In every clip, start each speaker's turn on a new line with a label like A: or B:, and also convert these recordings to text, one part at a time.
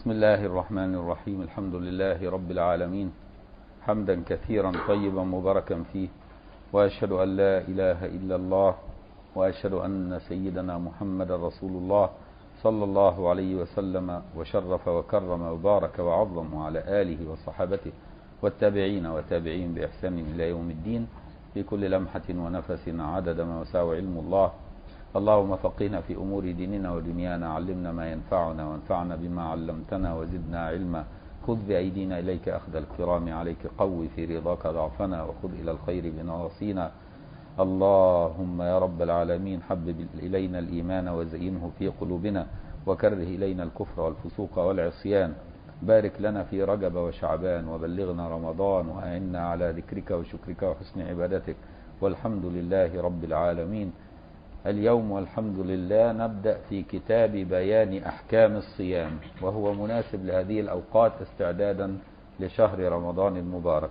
A: بسم الله الرحمن الرحيم الحمد لله رب العالمين حمدا كثيرا طيبا مباركا فيه واشهد ان لا اله الا الله واشهد ان سيدنا محمد رسول الله صلى الله عليه وسلم وشرف وكرم وبارك وعظم على اله وصحابته والتابعين وتابعين باحسان الى يوم الدين في كل لمحه ونفس عدد ما وسع علم الله اللهم فقهنا في أمور ديننا ودنيانا علمنا ما ينفعنا وانفعنا بما علمتنا وزدنا علما خذ بأيدينا إليك أخذ الكرام عليك قوي في رضاك ضعفنا وخذ إلى الخير بنواصينا اللهم يا رب العالمين حبب إلينا الإيمان وزينه في قلوبنا وكره إلينا الكفر والفسوق والعصيان بارك لنا في رجب وشعبان وبلغنا رمضان وأعنا على ذكرك وشكرك وحسن عبادتك والحمد لله رب العالمين اليوم والحمد لله نبدأ في كتاب بيان أحكام الصيام وهو مناسب لهذه الأوقات استعدادا لشهر رمضان المبارك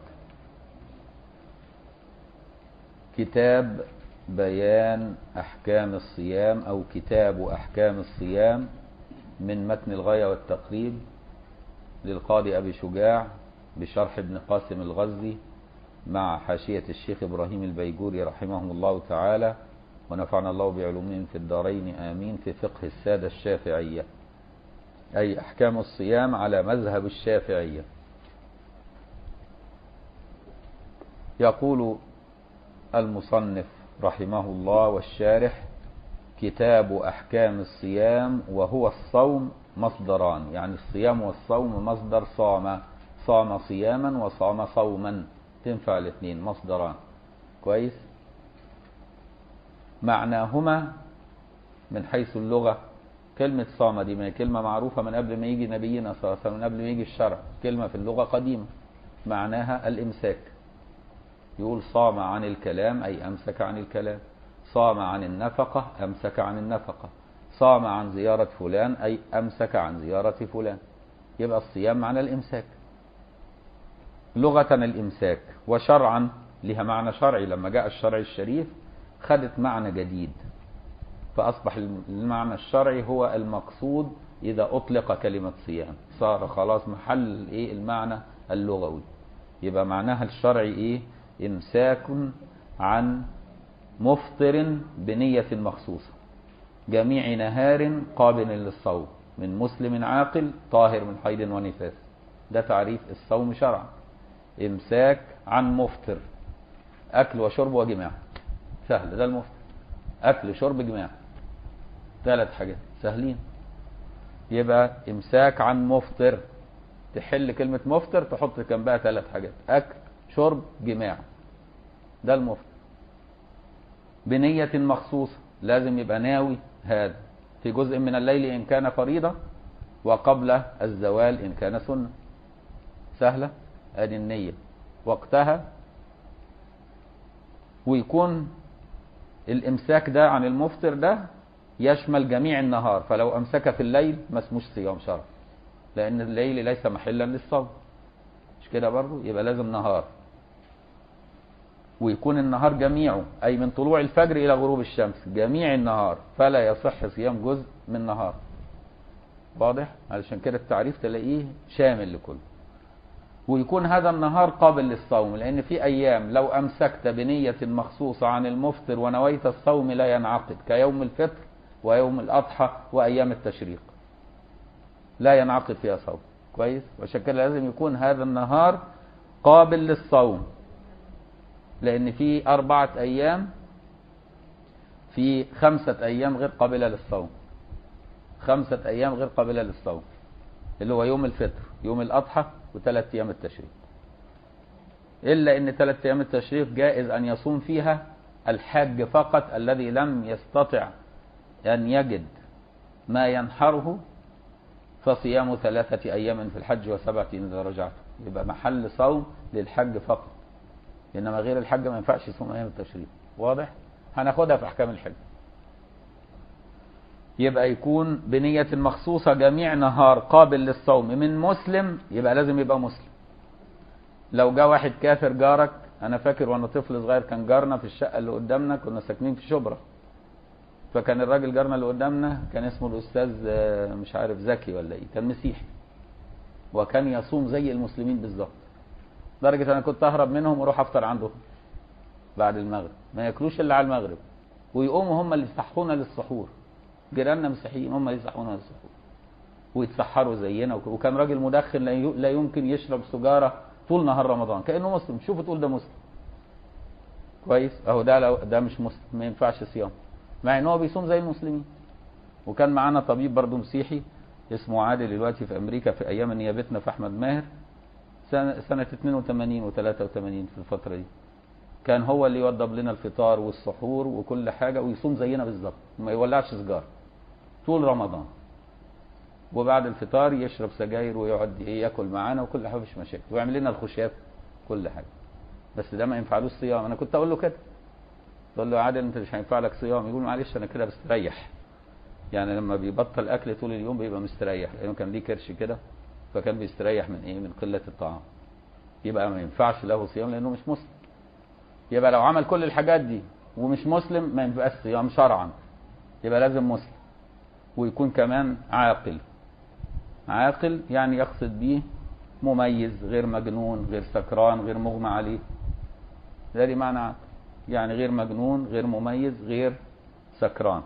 A: كتاب بيان أحكام الصيام أو كتاب أحكام الصيام من متن الغاية والتقريب للقاضي أبي شجاع بشرح ابن قاسم الغزي مع حاشية الشيخ إبراهيم البيجوري رحمه الله تعالى ونفعنا الله بعلومهم في الدارين آمين في فقه السادة الشافعية أي أحكام الصيام على مذهب الشافعية يقول المصنف رحمه الله والشارح كتاب أحكام الصيام وهو الصوم مصدران يعني الصيام والصوم مصدر صام صام صياما وصام صوما تنفع الاثنين مصدران كويس معناهما من حيث اللغة كلمة صام دي ما هي كلمة معروفة من قبل ما يجي نبينا صلى الله عليه وسلم من قبل ما يجي الشرع كلمة في اللغة قديمة معناها الإمساك يقول صام عن الكلام أي أمسك عن الكلام صام عن النفقة أمسك عن النفقة صام عن زيارة فلان أي أمسك عن زيارة فلان يبقى الصيام معنى الإمساك لغة الإمساك وشرعا لها معنى شرعي لما جاء الشرع الشريف خدت معنى جديد فأصبح المعنى الشرعي هو المقصود إذا أطلق كلمة صيام صار خلاص محل إيه المعنى اللغوي يبقى معناها الشرعي إيه إمساك عن مفطر بنية مخصوصة جميع نهار قابل للصوم من مسلم عاقل طاهر من حيض ونفاس ده تعريف الصوم شرعا إمساك عن مفطر أكل وشرب وجماع سهل ده المفطر اكل شرب جماع ثلاث حاجات سهلين يبقى امساك عن مفطر تحل كلمة مفطر تحط جنبها ثلاث حاجات اكل شرب جماع ده المفطر بنية مخصوصة لازم يبقى ناوي هذا في جزء من الليل ان كان فريضة وقبل الزوال ان كان سنة سهلة ادي النية وقتها ويكون الامساك ده عن المفطر ده يشمل جميع النهار فلو امسك في الليل ما اسموش صيام شرع لان الليل ليس محلا للصوم مش كده برضه يبقى لازم نهار ويكون النهار جميعه اي من طلوع الفجر الى غروب الشمس جميع النهار فلا يصح صيام جزء من نهار واضح علشان كده التعريف تلاقيه شامل لكله ويكون هذا النهار قابل للصوم لأن في أيام لو أمسكت بنية مخصوصة عن المفطر ونويت الصوم لا ينعقد كيوم الفطر ويوم الأضحى وأيام التشريق لا ينعقد فيها صوم كويس وعشان كده لازم يكون هذا النهار قابل للصوم لأن في أربعة أيام في خمسة أيام غير قابلة للصوم خمسة أيام غير قابلة للصوم اللي هو يوم الفطر يوم الأضحى وثلاث أيام التشريق إلا أن ثلاث أيام التشريق جائز أن يصوم فيها الحاج فقط الذي لم يستطع أن يجد ما ينحره فصيام ثلاثة أيام في الحج وسبعة إذا رجعت يبقى محل صوم للحج فقط إنما غير الحج ما ينفعش يصوم أيام التشريق واضح؟ هناخدها في أحكام الحج يبقى يكون بنية مخصوصة جميع نهار قابل للصوم من مسلم يبقى لازم يبقى مسلم لو جاء واحد كافر جارك انا فاكر وانا طفل صغير كان جارنا في الشقة اللي قدامنا كنا ساكنين في شبرا فكان الراجل جارنا اللي قدامنا كان اسمه الاستاذ مش عارف زكي ولا ايه كان مسيحي وكان يصوم زي المسلمين بالظبط لدرجة أنا كنت أهرب منهم وأروح أفطر عندهم بعد المغرب ما ياكلوش إلا على المغرب ويقوموا هم اللي يصحونا للسحور جيراننا مسيحيين هم اللي يصحونا للسحور ويتسحروا زينا وك- وكان راجل مدخن لا ي- لا يمكن يشرب سجارة طول نهار رمضان كأنه مسلم شوفوا تقول ده مسلم كويس اهو ده لو ده مش مسلم ما ينفعش صيام مع ان هو بيصوم زي المسلمين وكان معانا طبيب برضه مسيحي اسمه عادل دلوقتي في امريكا في ايام نيابتنا في احمد ماهر سنه سنه 82 و83 في الفتره دي كان هو اللي يوضب لنا الفطار والسحور وكل حاجه ويصوم زينا بالظبط ما يولعش سيجاره طول رمضان وبعد الفطار يشرب سجاير ويقعد إيه ياكل معانا وكل حاجه مفيش مشاكل ويعمل لنا الخشاف كل حاجه بس ده ما ينفعلوش صيام انا كنت اقول له كده تقول له يا عادل انت مش هينفع لك صيام يقول معلش انا كده بستريح يعني لما بيبطل اكل طول اليوم بيبقى مستريح لانه كان ليه كرش كده فكان بيستريح من ايه من قله الطعام يبقى ما ينفعش له صيام لانه مش مسلم يبقى لو عمل كل الحاجات دي ومش مسلم ما ينفعش صيام شرعا يبقى لازم مسلم ويكون كمان عاقل عاقل يعني يقصد به مميز غير مجنون غير سكران غير مغمى عليه ده دي معنى عاقل يعني غير مجنون غير مميز غير سكران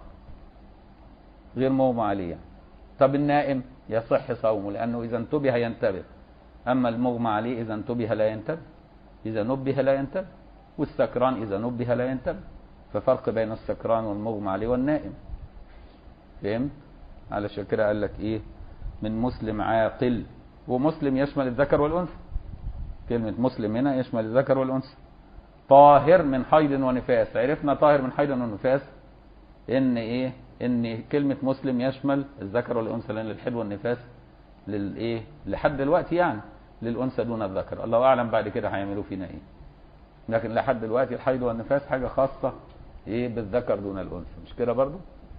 A: غير مغمى عليه يعني. طب النائم يصح صومه لأنه إذا انتبه ينتبه أما المغمى عليه إذا انتبه لا ينتبه إذا نبه لا ينتبه والسكران إذا نبه لا ينتبه ففرق بين السكران والمغمى عليه والنائم فهمت علشان كده قال لك إيه من مسلم عاقل ومسلم يشمل الذكر والأنثى كلمة مسلم هنا يشمل الذكر والأنثى طاهر من حيض ونفاس عرفنا طاهر من حيض ونفاس ان ايه ان كلمة مسلم يشمل الذكر والانثى لان الحيض والنفاس للايه لحد دلوقتي يعني للانثى دون الذكر الله اعلم بعد كده هيعملوا فينا ايه لكن لحد دلوقتي الحيض والنفاس حاجة خاصة ايه بالذكر دون الانثى مش كده برضو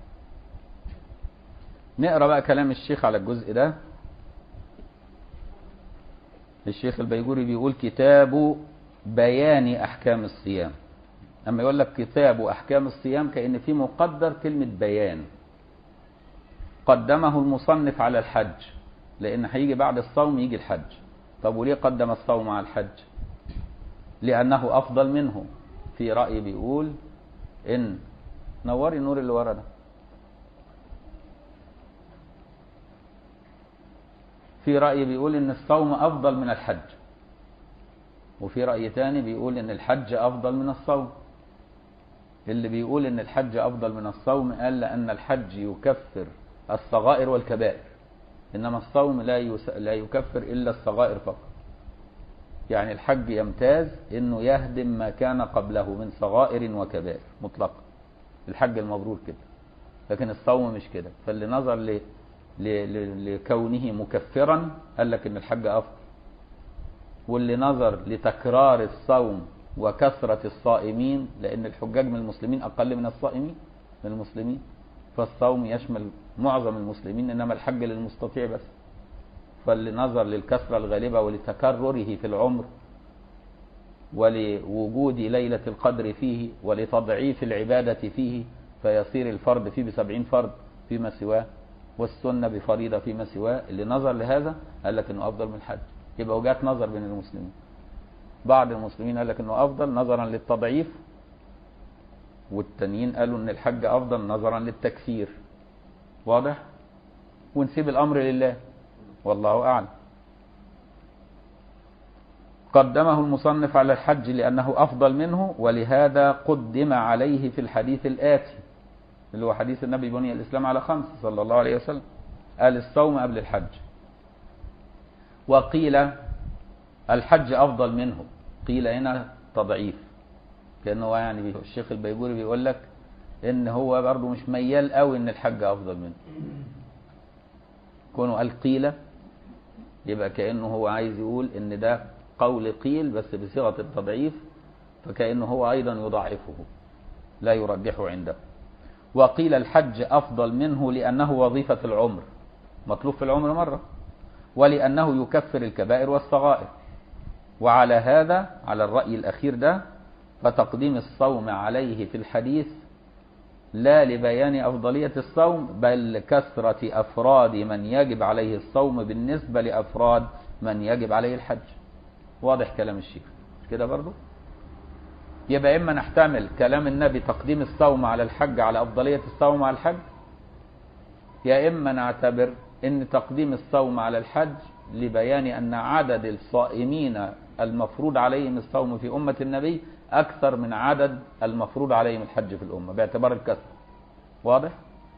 A: نقرا بقى كلام الشيخ على الجزء ده الشيخ البيجوري بيقول كتاب بيان احكام الصيام اما يقول لك كتاب احكام الصيام كان في مقدر كلمه بيان قدمه المصنف على الحج لان هيجي بعد الصوم يجي الحج طب وليه قدم الصوم على الحج لانه افضل منه في راي بيقول ان نوري النور اللي ورا ده في رأي بيقول ان الصوم افضل من الحج وفي رأي تاني بيقول ان الحج افضل من الصوم اللي بيقول ان الحج افضل من الصوم قال لان الحج يكفر الصغائر والكبائر انما الصوم لا يس... لا يكفر الا الصغائر فقط يعني الحج يمتاز انه يهدم ما كان قبله من صغائر وكبائر مطلقا الحج المبرور كده لكن الصوم مش كده فاللي نظر ل... ل... ل... لكونه مكفرا قال لك ان الحج افضل واللي نظر لتكرار الصوم وكثرة الصائمين لأن الحجاج من المسلمين أقل من الصائمين من المسلمين فالصوم يشمل معظم المسلمين إنما الحج للمستطيع بس فاللي نظر للكثرة الغالبة ولتكرره في العمر ولوجود ليلة القدر فيه ولتضعيف العبادة فيه فيصير الفرد فيه بسبعين فرد فيما سواه والسنة بفريضة فيما سواه اللي نظر لهذا قال لك انه افضل من الحج يبقى وجهات نظر بين المسلمين بعض المسلمين قال لك انه افضل نظرا للتضعيف والتانيين قالوا ان الحج افضل نظرا للتكفير واضح ونسيب الامر لله والله اعلم قدمه المصنف على الحج لانه افضل منه ولهذا قدم عليه في الحديث الاتي اللي هو حديث النبي بني الاسلام على خمس صلى الله عليه وسلم قال الصوم قبل الحج وقيل الحج افضل منه قيل هنا تضعيف كانه يعني الشيخ البيجوري بيقول لك ان هو برضه مش ميال قوي ان الحج افضل منه كونه قال قيل يبقى كانه هو عايز يقول ان ده قول قيل بس بصيغه التضعيف فكانه هو ايضا يضعفه لا يرجحه عنده وقيل الحج افضل منه لانه وظيفه العمر مطلوب في العمر مره ولانه يكفر الكبائر والصغائر وعلى هذا على الرأي الأخير ده فتقديم الصوم عليه في الحديث لا لبيان أفضلية الصوم بل كثرة أفراد من يجب عليه الصوم بالنسبة لأفراد من يجب عليه الحج واضح كلام الشيخ مش كده برضو يبقى إما نحتمل كلام النبي تقديم الصوم على الحج على أفضلية الصوم على الحج يا إما نعتبر أن تقديم الصوم على الحج لبيان أن عدد الصائمين المفروض عليهم الصوم في أمة النبي أكثر من عدد المفروض عليهم الحج في الأمة باعتبار الكسر واضح؟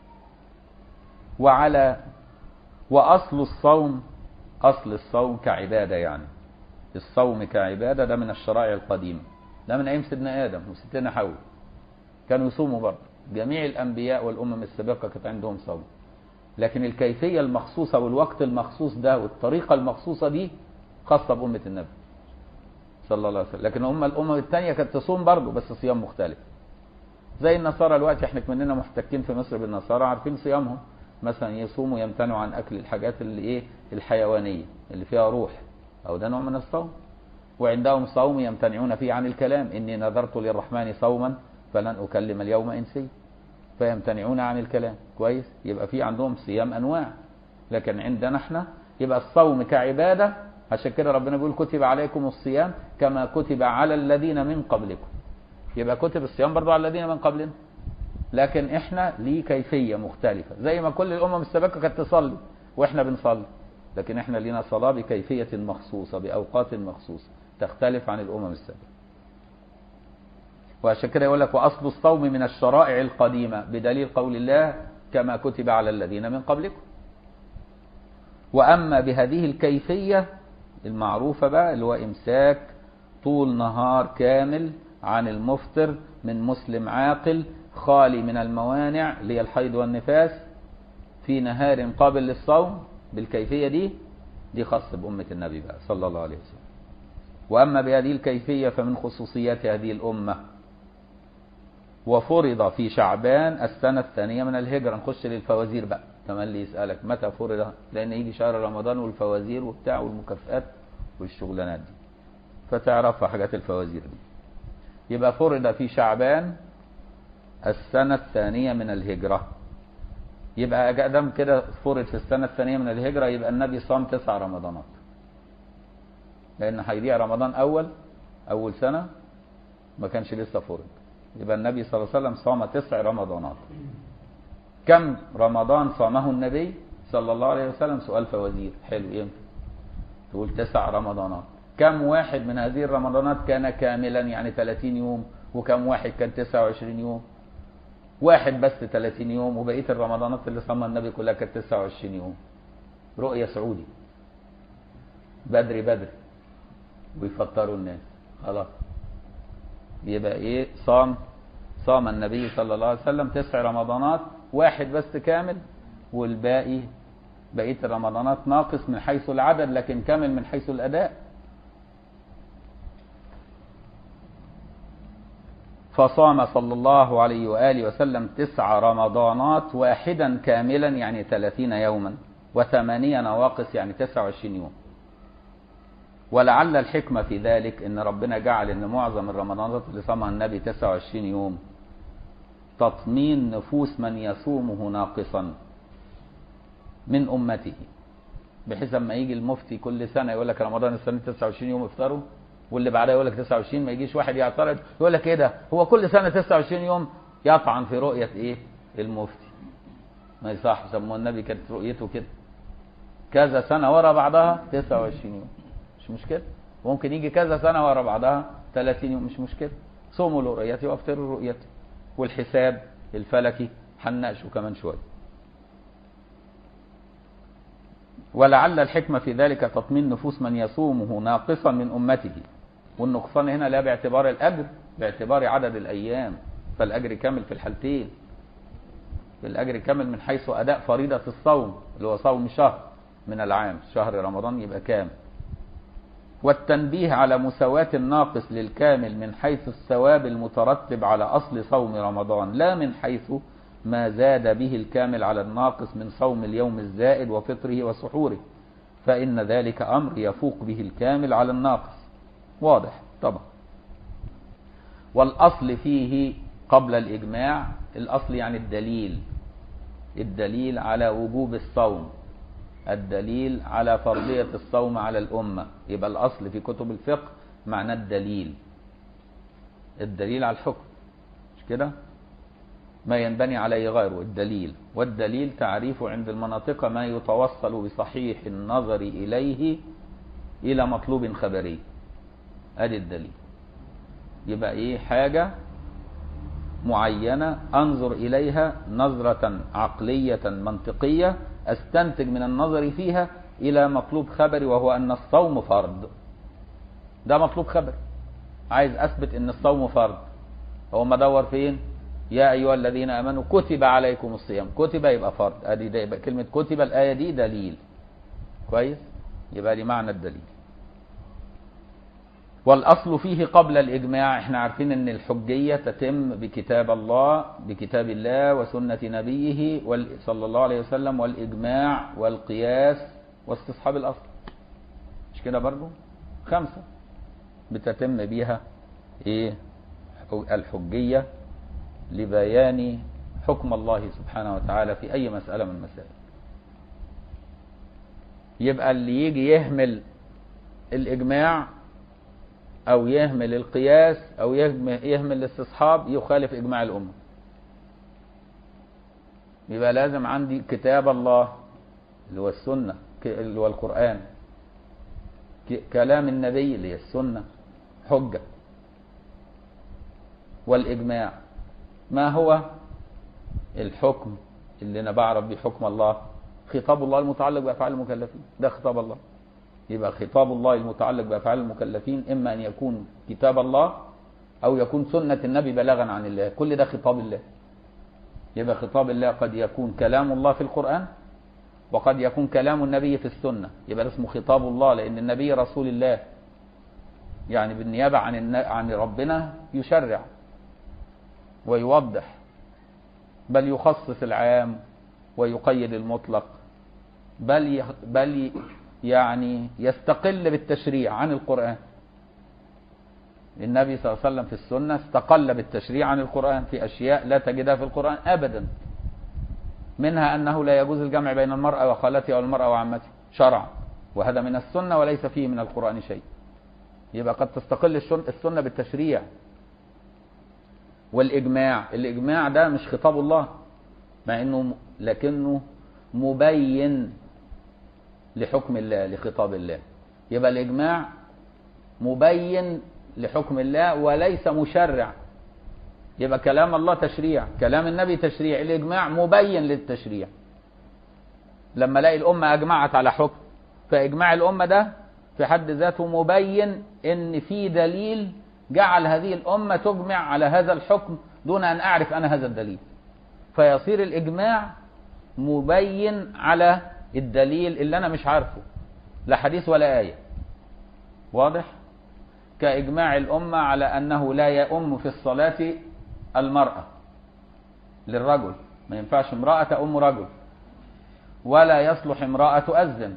A: وعلى وأصل الصوم أصل الصوم كعبادة يعني الصوم كعبادة ده من الشرائع القديمة ده من أيام سيدنا آدم وستنا حواء كانوا يصوموا برضه جميع الأنبياء والأمم السابقة كانت عندهم صوم لكن الكيفية المخصوصة والوقت المخصوص ده والطريقة المخصوصة دي خاصة بأمة النبي صلى الله عليه وسلم لكن هم الأمم الثانية كانت تصوم برضه بس صيام مختلف زي النصارى الوقت احنا كمننا محتكين في مصر بالنصارى عارفين صيامهم مثلا يصوموا يمتنعوا عن أكل الحاجات اللي إيه الحيوانية اللي فيها روح أو ده نوع من الصوم وعندهم صوم يمتنعون فيه عن الكلام إني نذرت للرحمن صوما فلن أكلم اليوم إنسي فيمتنعون عن الكلام كويس يبقى في عندهم صيام أنواع لكن عندنا احنا يبقى الصوم كعبادة عشان كده ربنا بيقول كتب عليكم الصيام كما كتب على الذين من قبلكم يبقى كتب الصيام برضو على الذين من قبلنا لكن احنا ليه كيفية مختلفة زي ما كل الأمم السابقة كانت تصلي واحنا بنصلي لكن احنا لينا صلاة بكيفية مخصوصة بأوقات مخصوصة تختلف عن الأمم السابقة وعشان كده يقول لك وأصل الصوم من الشرائع القديمة بدليل قول الله كما كتب على الذين من قبلكم وأما بهذه الكيفية المعروفة بقى اللي هو إمساك طول نهار كامل عن المفطر من مسلم عاقل خالي من الموانع اللي هي الحيض والنفاس في نهار قابل للصوم بالكيفية دي دي خاص بأمة النبي بقى صلى الله عليه وسلم وأما بهذه الكيفية فمن خصوصيات هذه الأمة وفرض في شعبان السنة الثانية من الهجرة نخش للفوازير بقى تملي يسألك متى فرض لأن يجي شهر رمضان والفوازير وبتاع والمكافآت والشغلانات دي فتعرفها حاجات الفوازير دي يبقى فرض في شعبان السنة الثانية من الهجرة يبقى أقدم كده فرض في السنة الثانية من الهجرة يبقى النبي صام تسع رمضانات لأن هيضيع رمضان أول أول سنة ما كانش لسه فرض يبقى النبي صلى الله عليه وسلم صام تسع رمضانات كم رمضان صامه النبي صلى الله عليه وسلم سؤال فوازير حلو ينفع تقول تسع رمضانات كم واحد من هذه الرمضانات كان كاملا يعني 30 يوم وكم واحد كان 29 يوم واحد بس 30 يوم وبقيه الرمضانات اللي صامها النبي كلها كانت 29 يوم رؤية سعودي بدري بدري ويفطروا الناس خلاص يبقى ايه صام صام النبي صلى الله عليه وسلم تسع رمضانات واحد بس كامل والباقي بقية الرمضانات ناقص من حيث العدد لكن كامل من حيث الأداء فصام صلى الله عليه وآله وسلم تسع رمضانات واحدا كاملا يعني ثلاثين يوما وثمانية نواقص يعني تسع وعشرين يوم ولعل الحكمة في ذلك ان ربنا جعل ان معظم الرمضانات اللي صامها النبي 29 يوم تطمين نفوس من يصومه ناقصا من امته بحيث اما يجي المفتي كل سنه يقول لك رمضان السنه 29 يوم افطروا واللي بعدها يقول لك 29 ما يجيش واحد يعترض يقول لك ايه ده هو كل سنه 29 يوم يطعن في رؤيه ايه المفتي ما يصحش طب ما النبي كانت رؤيته كده كذا سنه ورا بعضها 29 يوم مش مشكله ممكن يجي كذا سنه ورا بعضها 30 يوم مش مشكله صوموا لرؤيتي وافطروا لرؤيتي والحساب الفلكي هنناقشه كمان شويه ولعل الحكمة في ذلك تطمين نفوس من يصومه ناقصا من أمته والنقصان هنا لا باعتبار الأجر باعتبار عدد الأيام فالأجر كامل في الحالتين الأجر كامل من حيث أداء فريضة الصوم اللي هو صوم شهر من العام شهر رمضان يبقى كامل والتنبيه على مساواة الناقص للكامل من حيث الثواب المترتب على أصل صوم رمضان لا من حيث ما زاد به الكامل على الناقص من صوم اليوم الزائد وفطره وسحوره فإن ذلك أمر يفوق به الكامل على الناقص واضح طبعا والأصل فيه قبل الإجماع الأصل يعني الدليل الدليل على وجوب الصوم الدليل على فرضية الصوم على الأمة يبقى الأصل في كتب الفقه معنى الدليل الدليل على الحكم مش كده ما ينبني عليه غيره الدليل والدليل تعريفه عند المناطق ما يتوصل بصحيح النظر إليه إلى مطلوب خبري أدي الدليل يبقى إيه حاجة معينة أنظر إليها نظرة عقلية منطقية أستنتج من النظر فيها إلى مطلوب خبري وهو أن الصوم فرض ده مطلوب خبري عايز أثبت أن الصوم فرض هو ما دور فين يا أيها الذين آمنوا كتب عليكم الصيام كتب يبقى فرض أدي ده يبقى كلمة كتب الآية دي دليل كويس يبقى دي معنى الدليل والأصل فيه قبل الإجماع احنا عارفين ان الحجية تتم بكتاب الله بكتاب الله وسنة نبيه صلى الله عليه وسلم والإجماع والقياس واستصحاب الأصل مش كده برضو خمسة بتتم بيها ايه الحجية لبيان حكم الله سبحانه وتعالى في أي مسألة من المسائل يبقى اللي يجي يهمل الإجماع أو يهمل القياس أو يهمل الاستصحاب يخالف إجماع الأمة يبقى لازم عندي كتاب الله اللي هو السنة اللي هو القرآن كلام النبي اللي هي السنة حجة والإجماع ما هو الحكم اللي أنا بعرف بيه حكم الله خطاب الله المتعلق بأفعال المكلفين ده خطاب الله يبقى خطاب الله المتعلق بأفعال المكلفين إما أن يكون كتاب الله أو يكون سنة النبي بلاغا عن الله كل ده خطاب الله يبقى خطاب الله قد يكون كلام الله في القرآن وقد يكون كلام النبي في السنة يبقى ده اسمه خطاب الله لأن النبي رسول الله يعني بالنيابة عن عن ربنا يشرع ويوضح بل يخصص العام ويقيد المطلق بل بل يعني يستقل بالتشريع عن القرآن النبي صلى الله عليه وسلم في السنة استقل بالتشريع عن القرآن في أشياء لا تجدها في القرآن أبدا منها أنه لا يجوز الجمع بين المرأة وخالتها والمرأة وعمتها شرعا وهذا من السنة وليس فيه من القرآن شيء يبقى قد تستقل السنة بالتشريع والإجماع الإجماع ده مش خطاب الله مع أنه لكنه مبين لحكم الله لخطاب الله يبقى الإجماع مبين لحكم الله وليس مشرع يبقى كلام الله تشريع كلام النبي تشريع الإجماع مبين للتشريع لما الاقي الأمة أجمعت على حكم فإجماع الأمة ده في حد ذاته مبين إن في دليل جعل هذه الأمة تجمع على هذا الحكم دون أن أعرف أنا هذا الدليل فيصير الإجماع مبين على الدليل اللي أنا مش عارفه لا حديث ولا آية واضح كإجماع الأمة على أنه لا يؤم في الصلاة المرأة للرجل ما ينفعش امرأة تؤم رجل ولا يصلح امرأة تؤذن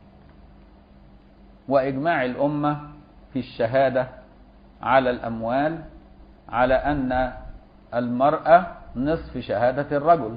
A: وإجماع الأمة في الشهادة على الأموال على أن المرأة نصف شهادة الرجل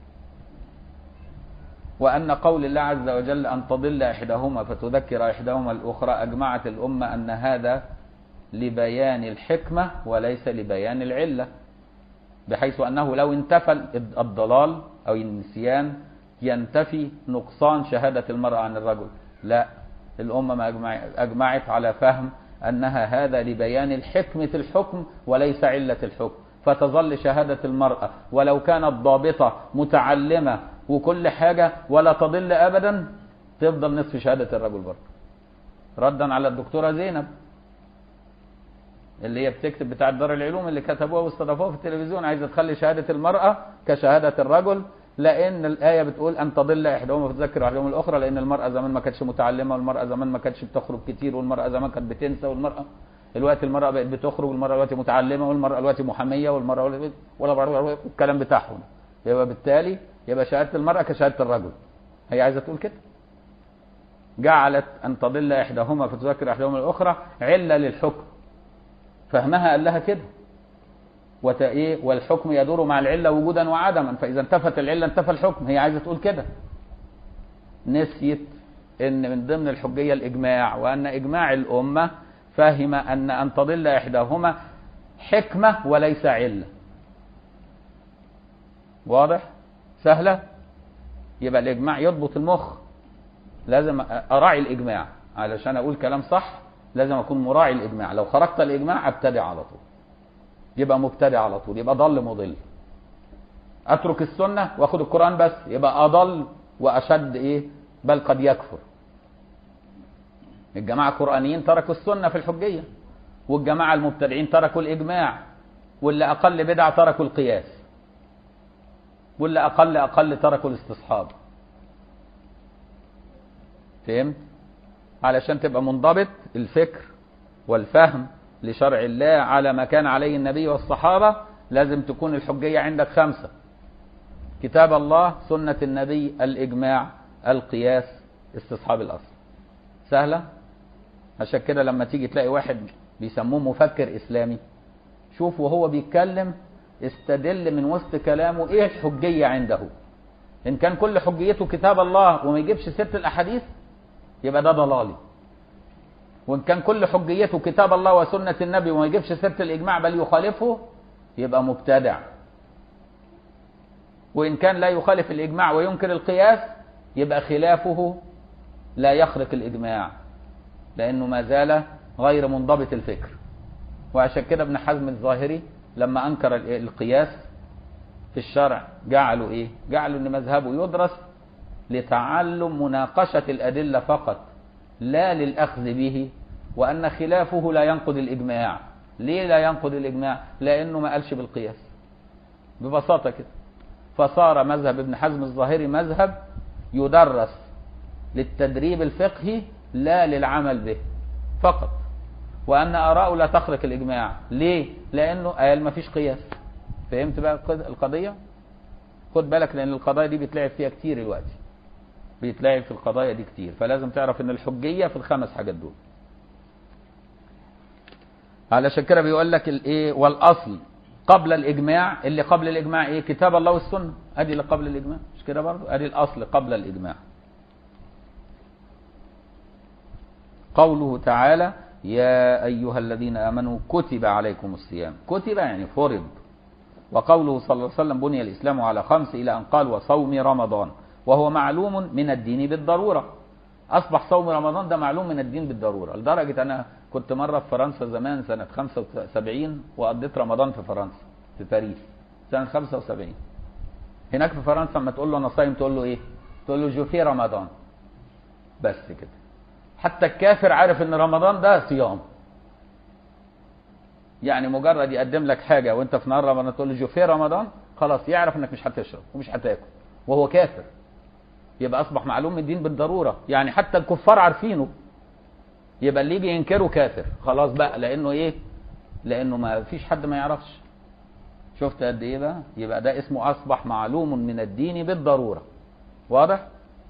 A: وأن قول الله عز وجل أن تضل إحداهما فتذكر إحداهما الأخرى أجمعت الأمة أن هذا لبيان الحكمة وليس لبيان العلة بحيث أنه لو انتفى الضلال أو النسيان ينتفي نقصان شهادة المرأة عن الرجل لا الأمة ما أجمعت على فهم أنها هذا لبيان الحكمة الحكم وليس علة الحكم فتظل شهادة المرأة ولو كانت ضابطة متعلمة وكل حاجة ولا تضل أبدا تفضل نصف شهادة الرجل برضه ردا على الدكتورة زينب اللي هي بتكتب بتاع دار العلوم اللي كتبوها واستضافوها في التلفزيون عايزه تخلي شهاده المراه كشهاده الرجل لان الايه بتقول ان تضل احداهما فتذكر احداهما الاخرى لان المراه زمان ما كانتش متعلمه والمراه زمان ما كانتش بتخرج كتير والمراه زمان كانت بتنسى والمراه الوقت المراه بقت بتخرج والمراه دلوقتي متعلمه والمراه دلوقتي محاميه والمراه ولا الكلام بتاعهم يبقى بالتالي يبقى شهاده المراه كشهاده الرجل هي عايزه تقول كده جعلت ان تضل احداهما فتذكر احداهما الاخرى عله للحكم فهمها قال لها كده وت... إيه والحكم يدور مع العلة وجودا وعدما فإذا انتفت العلة انتفى الحكم هي عايزة تقول كده نسيت ان من ضمن الحجية الإجماع وأن إجماع الأمة فهم أن أن تضل إحداهما حكمة وليس علة واضح سهلة يبقى الإجماع يضبط المخ لازم أراعي الإجماع علشان أقول كلام صح لازم أكون مراعي الإجماع لو خرجت الإجماع أبتدع على طول يبقى مبتدع على طول يبقى ضل مضل أترك السنة وأخد القرآن بس يبقى أضل وأشد إيه بل قد يكفر الجماعة القرآنيين تركوا السنة في الحجية والجماعة المبتدعين تركوا الإجماع واللي أقل بدع تركوا القياس واللي أقل أقل تركوا الاستصحاب فهمت؟ علشان تبقى منضبط الفكر والفهم لشرع الله على ما كان عليه النبي والصحابة لازم تكون الحجية عندك خمسة كتاب الله سنة النبي الإجماع القياس استصحاب الأصل سهلة عشان كده لما تيجي تلاقي واحد بيسموه مفكر إسلامي شوف وهو بيتكلم استدل من وسط كلامه ايه الحجية عنده ان كان كل حجيته كتاب الله وما يجيبش ست الاحاديث يبقى ده ضلالي وان كان كل حجيته كتاب الله وسنة النبي وما يجيبش ست الاجماع بل يخالفه يبقى مبتدع وان كان لا يخالف الاجماع وينكر القياس يبقى خلافه لا يخرق الاجماع لانه ما زال غير منضبط الفكر وعشان كده ابن حزم الظاهري لما انكر القياس في الشرع جعلوا ايه جعلوا ان مذهبه يدرس لتعلم مناقشة الادلة فقط لا للاخذ به وان خلافه لا ينقض الاجماع ليه لا ينقض الاجماع لانه ما قالش بالقياس ببساطة كده فصار مذهب ابن حزم الظاهري مذهب يدرس للتدريب الفقهي لا للعمل به فقط وأن آراءه لا تخرق الإجماع ليه؟ لأنه قال ما فيش قياس فهمت بقى القضية؟ خد بالك لأن القضايا دي بيتلعب فيها كتير دلوقتي بيتلعب في القضايا دي كتير فلازم تعرف ان الحجية في الخمس حاجات دول علشان كده بيقول لك الايه والاصل قبل الاجماع اللي قبل الاجماع ايه كتاب الله والسنه ادي اللي قبل الاجماع مش كده برضه ادي الاصل قبل الاجماع قوله تعالى يا أيها الذين آمنوا كتب عليكم الصيام كتب يعني فرض وقوله صلى الله عليه وسلم بني الإسلام على خمس إلى أن قال وصوم رمضان وهو معلوم من الدين بالضرورة أصبح صوم رمضان ده معلوم من الدين بالضرورة لدرجة أنا كنت مرة في فرنسا زمان سنة 75 وقضيت رمضان في فرنسا في باريس سنة 75 هناك في فرنسا لما تقول له أنا صايم تقول له إيه؟ تقول له جو في رمضان بس كده حتى الكافر عارف ان رمضان ده صيام يعني مجرد يقدم لك حاجه وانت في نهار رمضان تقول له جو في رمضان خلاص يعرف انك مش هتشرب ومش هتاكل وهو كافر يبقى اصبح معلوم من الدين بالضروره يعني حتى الكفار عارفينه يبقى اللي يجي ينكره كافر خلاص بقى لانه ايه لانه ما فيش حد ما يعرفش شفت قد ايه بقى يبقى ده اسمه اصبح معلوم من الدين بالضروره واضح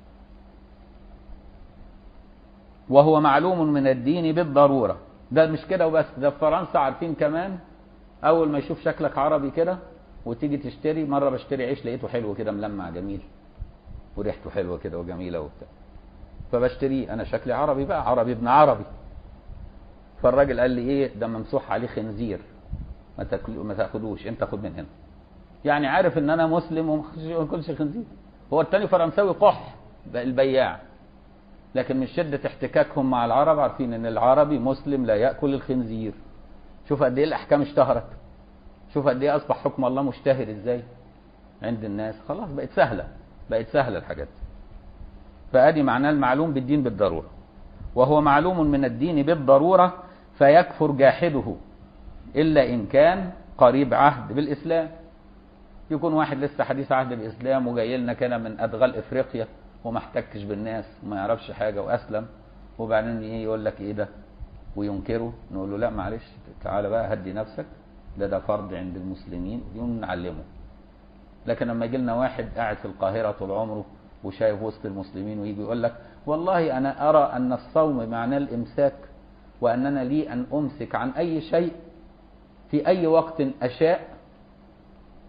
A: وهو معلوم من الدين بالضرورة ده مش كده وبس ده في فرنسا عارفين كمان أول ما يشوف شكلك عربي كده وتيجي تشتري مرة بشتري عيش لقيته حلو كده ملمع جميل وريحته حلوة كده وجميلة وبتاع فبشتريه أنا شكلي عربي بقى عربي ابن عربي فالراجل قال لي إيه ده ممسوح عليه خنزير ما تاكل ما تاخدوش أنت خد من هنا يعني عارف إن أنا مسلم وما اكلش خنزير هو التاني فرنساوي قح البياع لكن من شدة احتكاكهم مع العرب عارفين ان العربي مسلم لا يأكل الخنزير شوف قد ايه الاحكام اشتهرت شوف قد ايه اصبح حكم الله مشتهر ازاي عند الناس خلاص بقت سهلة بقت سهلة الحاجات فادي معناه المعلوم بالدين بالضرورة وهو معلوم من الدين بالضرورة فيكفر جاحده الا ان كان قريب عهد بالاسلام يكون واحد لسه حديث عهد بالاسلام وجاي لنا كده من ادغال افريقيا وما احتكش بالناس وما يعرفش حاجه واسلم وبعدين ايه يقول لك ايه ده وينكره نقول له لا معلش تعالى بقى هدي نفسك ده ده فرض عند المسلمين يوم نعلمه لكن لما يجي لنا واحد قاعد في القاهره طول عمره وشايف وسط المسلمين ويجي يقول لك والله انا ارى ان الصوم معناه الامساك واننا لي ان امسك عن اي شيء في اي وقت اشاء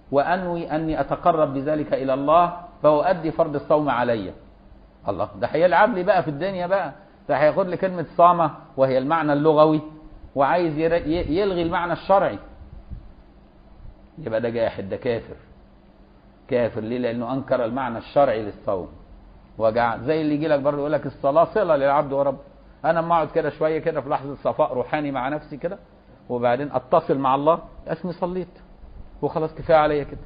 A: وانوي اني اتقرب بذلك الى الله فاؤدي فرض الصوم علي الله ده هيلعب لي بقى في الدنيا بقى ده هياخد لي كلمه صامه وهي المعنى اللغوي وعايز ير- ي- يلغي المعنى الشرعي يبقى ده جاحد ده كافر كافر ليه لانه انكر المعنى الشرعي للصوم وجع زي اللي يجي لك برضه يقول لك الصلاه صله للعبد ورب انا اما اقعد كده شويه كده في لحظه صفاء روحاني مع نفسي كده وبعدين اتصل مع الله اسمي صليت وخلاص كفايه عليا كده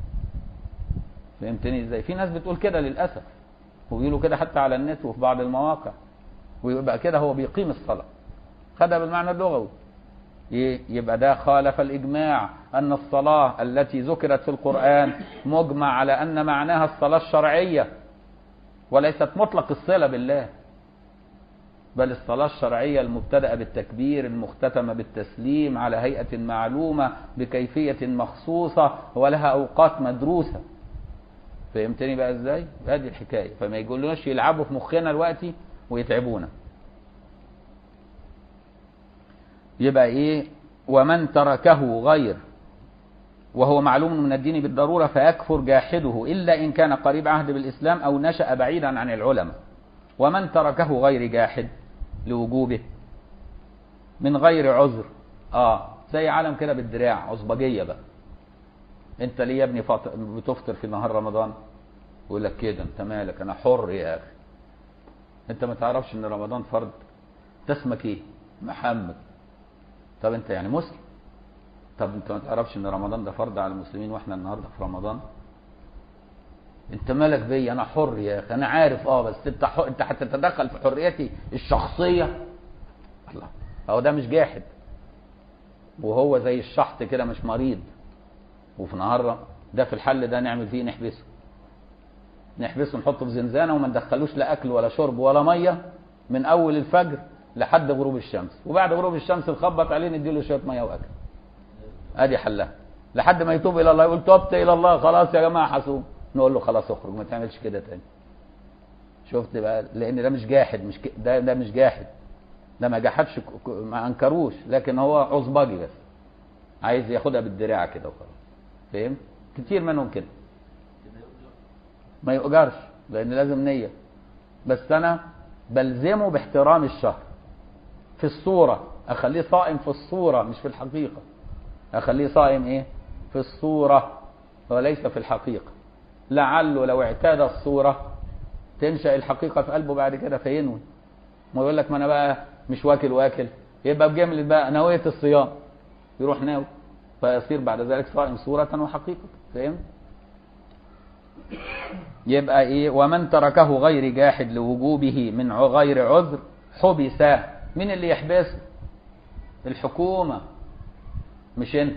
A: فهمتني ازاي في ناس بتقول كده للاسف وبيقولوا كده حتى على النت وفي بعض المواقع ويبقى كده هو بيقيم الصلاه خدها بالمعنى اللغوي ي- يبقى ده خالف الإجماع أن الصلاة التي ذكرت في القرآن مجمع على أن معناها الصلاة الشرعية وليست مطلق الصلة بالله بل الصلاة الشرعية المبتدأة بالتكبير المختتمة بالتسليم على هيئة معلومة بكيفية مخصوصة ولها أوقات مدروسة فهمتني بقى ازاي؟ هذه الحكاية فما يقولوش يلعبوا في مخنا دلوقتي ويتعبونا يبقى ايه ومن تركه غير وهو معلوم من الدين بالضرورة فيكفر جاحده إلا إن كان قريب عهد بالإسلام أو نشأ بعيدا عن العلماء ومن تركه غير جاحد لوجوبه من غير عذر اه زي عالم كده بالدراع عصبجية بقى انت ليه يا ابني فاط- بتفطر في نهار رمضان يقول لك كده انت مالك انا حر يا اخي انت ما تعرفش ان رمضان فرض انت اسمك ايه محمد طب انت يعني مسلم طب انت ما تعرفش ان رمضان ده فرض على المسلمين واحنا النهارده في رمضان انت مالك بيا انا حر يا اخي انا عارف اه بس انت حر انت هتتدخل في حريتي الشخصيه الله هو ده مش جاحد وهو زي الشحط كده مش مريض وفي نهار ده في الحل ده نعمل فيه نحبسه نحبسه نحطه في زنزانه وما ندخلوش لا اكل ولا شرب ولا ميه من اول الفجر لحد غروب الشمس وبعد غروب الشمس نخبط عليه نديله شويه ميه واكل ادي حلها لحد ما يتوب الى الله يقول تبت الى الله خلاص يا جماعه حسوب نقول له خلاص اخرج ما تعملش كده تاني شفت بقى لان ده مش جاحد مش ك... ده ده مش جاحد ده ما جحدش ك- ك- ما انكروش لكن هو عصبجي بس عايز ياخدها بالدراع كده وخلاص فهمت كتير منهم كده ما يؤجرش لان لازم نيه بس انا بلزمه باحترام الشهر في الصوره اخليه صائم في الصوره مش في الحقيقه اخليه صائم ايه في الصوره وليس في الحقيقه لعله لو اعتاد الصوره تنشا الحقيقه في قلبه بعد كده فينوي ما يقول لك ما انا بقى مش واكل واكل يبقى بجملة بقى نوية الصيام يروح ناوي فيصير بعد ذلك صائم صورة وحقيقة فهمت؟ يبقى ايه ومن تركه غير جاحد لوجوبه من ع- غير عذر حبس مين اللي يحبسه الحكومة مش انت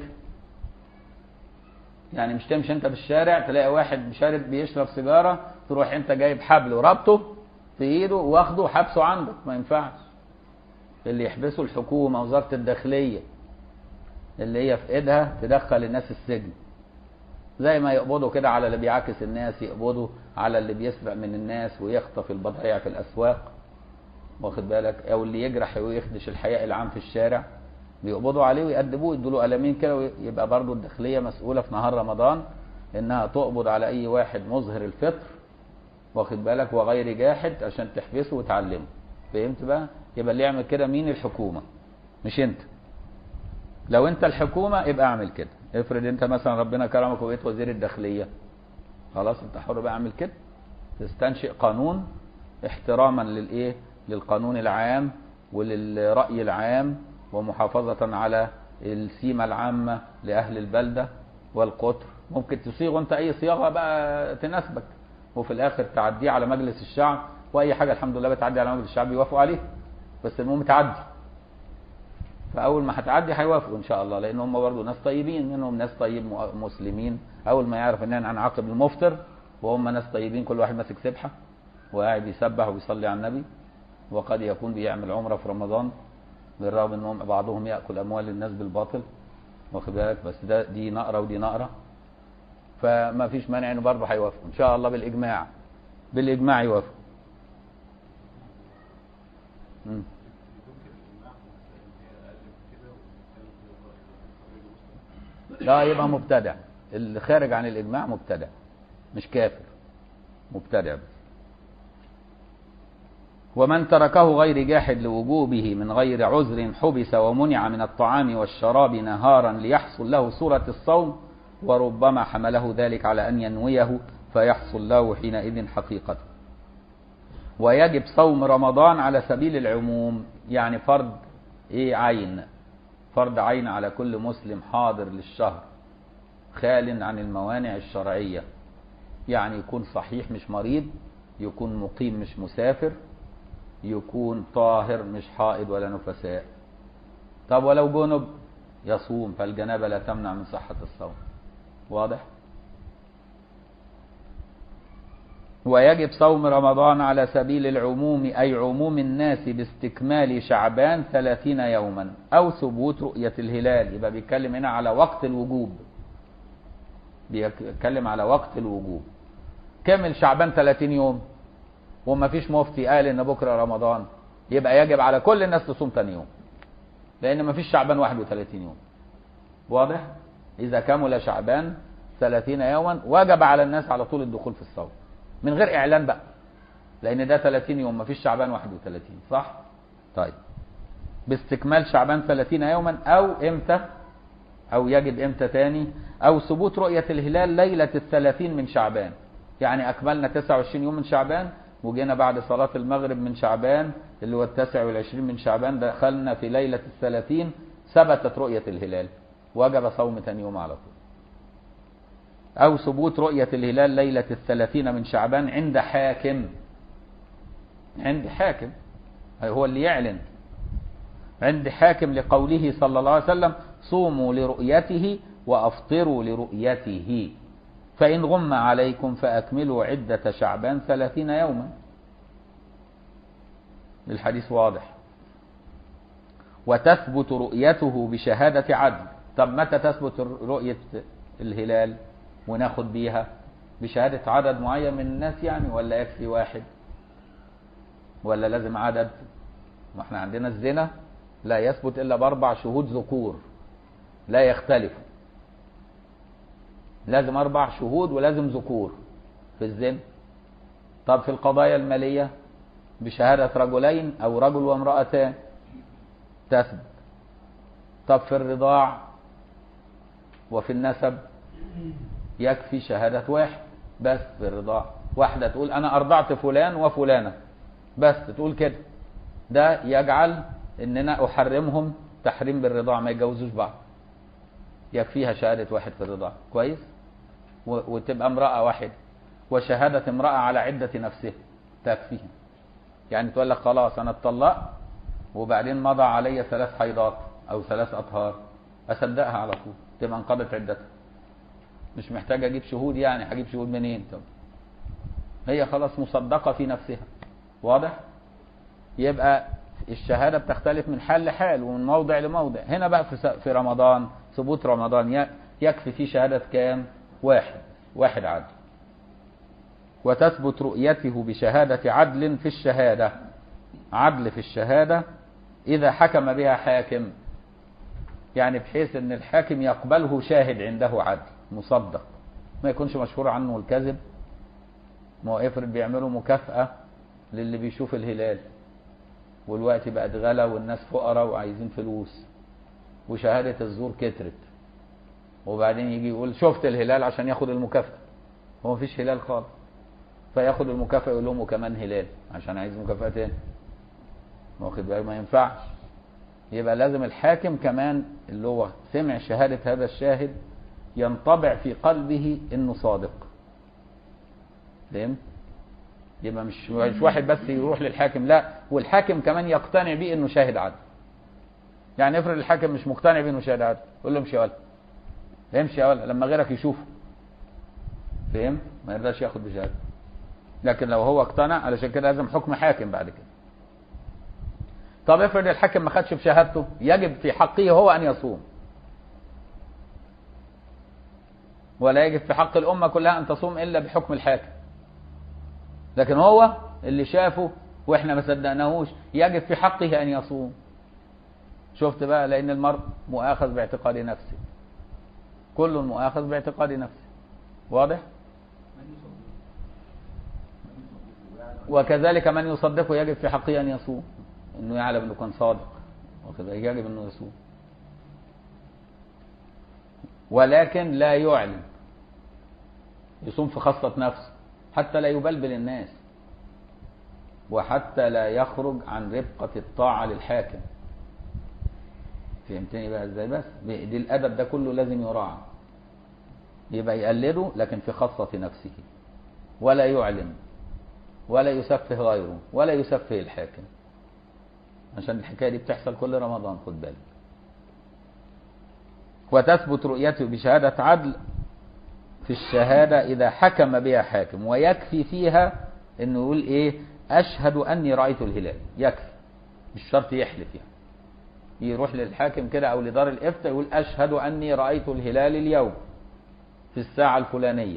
A: يعني مش تمشي انت في الشارع تلاقي واحد شارب بيشرب سيجارة تروح انت جايب حبل وربطه في ايده واخده وحبسه عندك ما ينفعش اللي يحبسه الحكومة وزارة الداخلية اللي هي في ايدها تدخل الناس السجن زي ما يقبضوا كده على اللي بيعاكس الناس يقبضوا على اللي بيسرق من الناس ويخطف البضائع في الاسواق واخد بالك او اللي يجرح ويخدش الحياء العام في الشارع بيقبضوا عليه ويأدبوه يدوا له قلمين كده ويبقى برضه الداخليه مسؤوله في نهار رمضان انها تقبض على اي واحد مظهر الفطر واخد بالك وغير جاحد عشان تحبسه وتعلمه فهمت بقى يبقى اللي يعمل كده مين الحكومه مش انت لو انت الحكومه يبقى اعمل كده افرض انت مثلا ربنا كرمك وبقيت وزير الداخليه خلاص انت حر بقى اعمل كده تستنشئ قانون احتراما للايه للقانون العام وللرأي العام ومحافظة على السيمة العامة لأهل البلدة والقطر ممكن تصيغ انت اي صياغة بقى تناسبك وفي الاخر تعديه على مجلس الشعب واي حاجة الحمد لله بتعدي على مجلس الشعب يوافقوا عليها بس المهم تعدي فاول ما هتعدي هيوافقوا ان شاء الله لان هم برضه ناس طيبين منهم ناس طيب م- مسلمين اول ما يعرف ان انا هنعاقب المفطر وهم ناس طيبين كل واحد ماسك سبحه وقاعد يسبح ويصلي على النبي وقد يكون بيعمل عمره في رمضان بالرغم انهم بعضهم ياكل اموال الناس بالباطل واخد بالك بس ده دي نقره ودي نقره فما فيش مانع انه برضه هيوافقوا ان شاء الله بالاجماع بالاجماع يوافقوا مم. لا يبقى مبتدع اللي خارج عن الإجماع مبتدع مش كافر مبتدع بس ومن تركه غير جاحد لوجوبه من غير عذر حبس ومنع من الطعام والشراب نهارا ليحصل له صورة الصوم وربما حمله ذلك على أن ينويه فيحصل له حينئذ حقيقته ويجب صوم رمضان على سبيل العموم يعني فرض ايه عين فرض عين على كل مسلم حاضر للشهر خال عن الموانع الشرعية يعني يكون صحيح مش مريض يكون مقيم مش مسافر يكون طاهر مش حائض ولا نفساء طب ولو جنب يصوم فالجنابة لا تمنع من صحة الصوم واضح ويجب صوم رمضان على سبيل العموم أي عموم الناس باستكمال شعبان ثلاثين يوما أو ثبوت رؤية الهلال يبقى بيتكلم هنا على وقت الوجوب بيتكلم على وقت الوجوب كمل شعبان 30 يوم وما فيش مفتي قال ان بكره رمضان يبقى يجب على كل الناس تصوم تاني يوم لان ما فيش شعبان 31 يوم واضح اذا كمل شعبان 30 يوما وجب على الناس على طول الدخول في الصوم من غير اعلان بقى لان ده 30 يوم ما فيش شعبان 31 صح طيب باستكمال شعبان 30 يوما او امتى او يجب امتى تاني او ثبوت رؤية الهلال ليلة الثلاثين من شعبان يعني اكملنا 29 يوم من شعبان وجينا بعد صلاة المغرب من شعبان اللي هو التاسع والعشرين من شعبان دخلنا في ليلة الثلاثين ثبتت رؤية الهلال وجب صوم تاني يوم على طول أو ثبوت رؤية الهلال ليلة الثلاثين من شعبان عند حاكم عند حاكم هو اللي يعلن عند حاكم لقوله صلى الله عليه وسلم صوموا لرؤيته وأفطروا لرؤيته فإن غم عليكم فأكملوا عدة شعبان ثلاثين يوما الحديث واضح وتثبت رؤيته بشهادة عدل طب متى تثبت رؤية الهلال وناخد بيها بشهادة عدد معين من الناس يعني ولا يكفي واحد ولا لازم عدد ما احنا عندنا الزنا لا يثبت إلا بأربع شهود ذكور لا يختلف لازم أربع شهود ولازم ذكور في الزنا طب في القضايا المالية بشهادة رجلين أو رجل وامرأتان تثبت طب في الرضاع وفي النسب يكفي شهادة واحد بس في الرضاع واحدة تقول أنا أرضعت فلان وفلانة بس تقول كده ده يجعل إننا أحرمهم تحريم بالرضاع ما يتجوزوش بعض يكفيها شهادة واحد في الرضاعة كويس وتبقى امرأة واحدة وشهادة امرأة على عدة نفسها تكفيها يعني تقول لك خلاص أنا اتطلقت وبعدين مضى علي ثلاث حيضات أو ثلاث أطهار أصدقها على طول تبقى انقضت عدتها مش محتاج أجيب شهود يعني هجيب شهود منين طب هي خلاص مصدقة في نفسها واضح يبقى الشهادة بتختلف من حال لحال ومن موضع لموضع هنا بقى في في رمضان ثبوت رمضان يكفي فيه شهادة كام واحد واحد عدل وتثبت رؤيته بشهادة عدل في الشهادة عدل في الشهادة إذا حكم بها حاكم يعني بحيث أن الحاكم يقبله شاهد عنده عدل مصدق ما يكونش مشهور عنه الكذب ما هو افرض بيعملوا مكافأة للي بيشوف الهلال والوقت بقت غلا والناس فقراء وعايزين فلوس وشهادة الزور كترت وبعدين يجي يقول شفت الهلال عشان ياخد المكافأة هو مفيش هلال خالص فياخد المكافأة يقول لهم وكمان هلال عشان عايز مكافأة تاني واخد بالك ما ينفعش يبقى لازم الحاكم كمان اللي هو سمع شهادة هذا الشاهد ينطبع في قلبه انه صادق فهمت يبقى مش مش واحد بس يروح للحاكم لا والحاكم كمان يقتنع بيه انه شاهد عدل يعني افرض الحاكم مش مقتنع بيه انه شاهد عدل يقول له امشي يا ولد امشي يا ولد لما غيرك يشوفه فهم ما يرضاش ياخد بشهاده لكن لو هو اقتنع علشان كده لازم حكم حاكم بعد كده طب افرض الحاكم ما خدش بشهادته يجب في حقه هو ان يصوم ولا يجب في حق الامه كلها ان تصوم الا بحكم الحاكم لكن هو اللي شافه واحنا ما صدقناهوش يجب في حقه ان يصوم شفت بقى لان المرء مؤاخذ باعتقاد نفسه كل مؤاخذ باعتقاد نفسه واضح وكذلك من يصدقه يجب في حقه ان يصوم انه يعلم انه كان صادق وكذلك يجب انه يصوم ولكن لا يعلن يصوم في خاصة نفسه حتى لا يبلبل الناس وحتى لا يخرج عن ربقة الطاعة للحاكم فهمتني بقى ازاي بس دي الادب ده كله لازم يراعى يبقى يقلده لكن في خاصة نفسه ولا يعلن ولا يسفه غيره ولا يسفه الحاكم عشان الحكاية دي بتحصل كل رمضان خد بالك وتثبت رؤيته بشهادة عدل في الشهادة إذا حكم بها حاكم ويكفي فيها إنه يقول إيه أشهد أني رأيت الهلال يكفي مش شرط يحلف يعني يروح للحاكم كده أو لدار الإفتاء يقول أشهد أني رأيت الهلال اليوم في الساعة الفلانية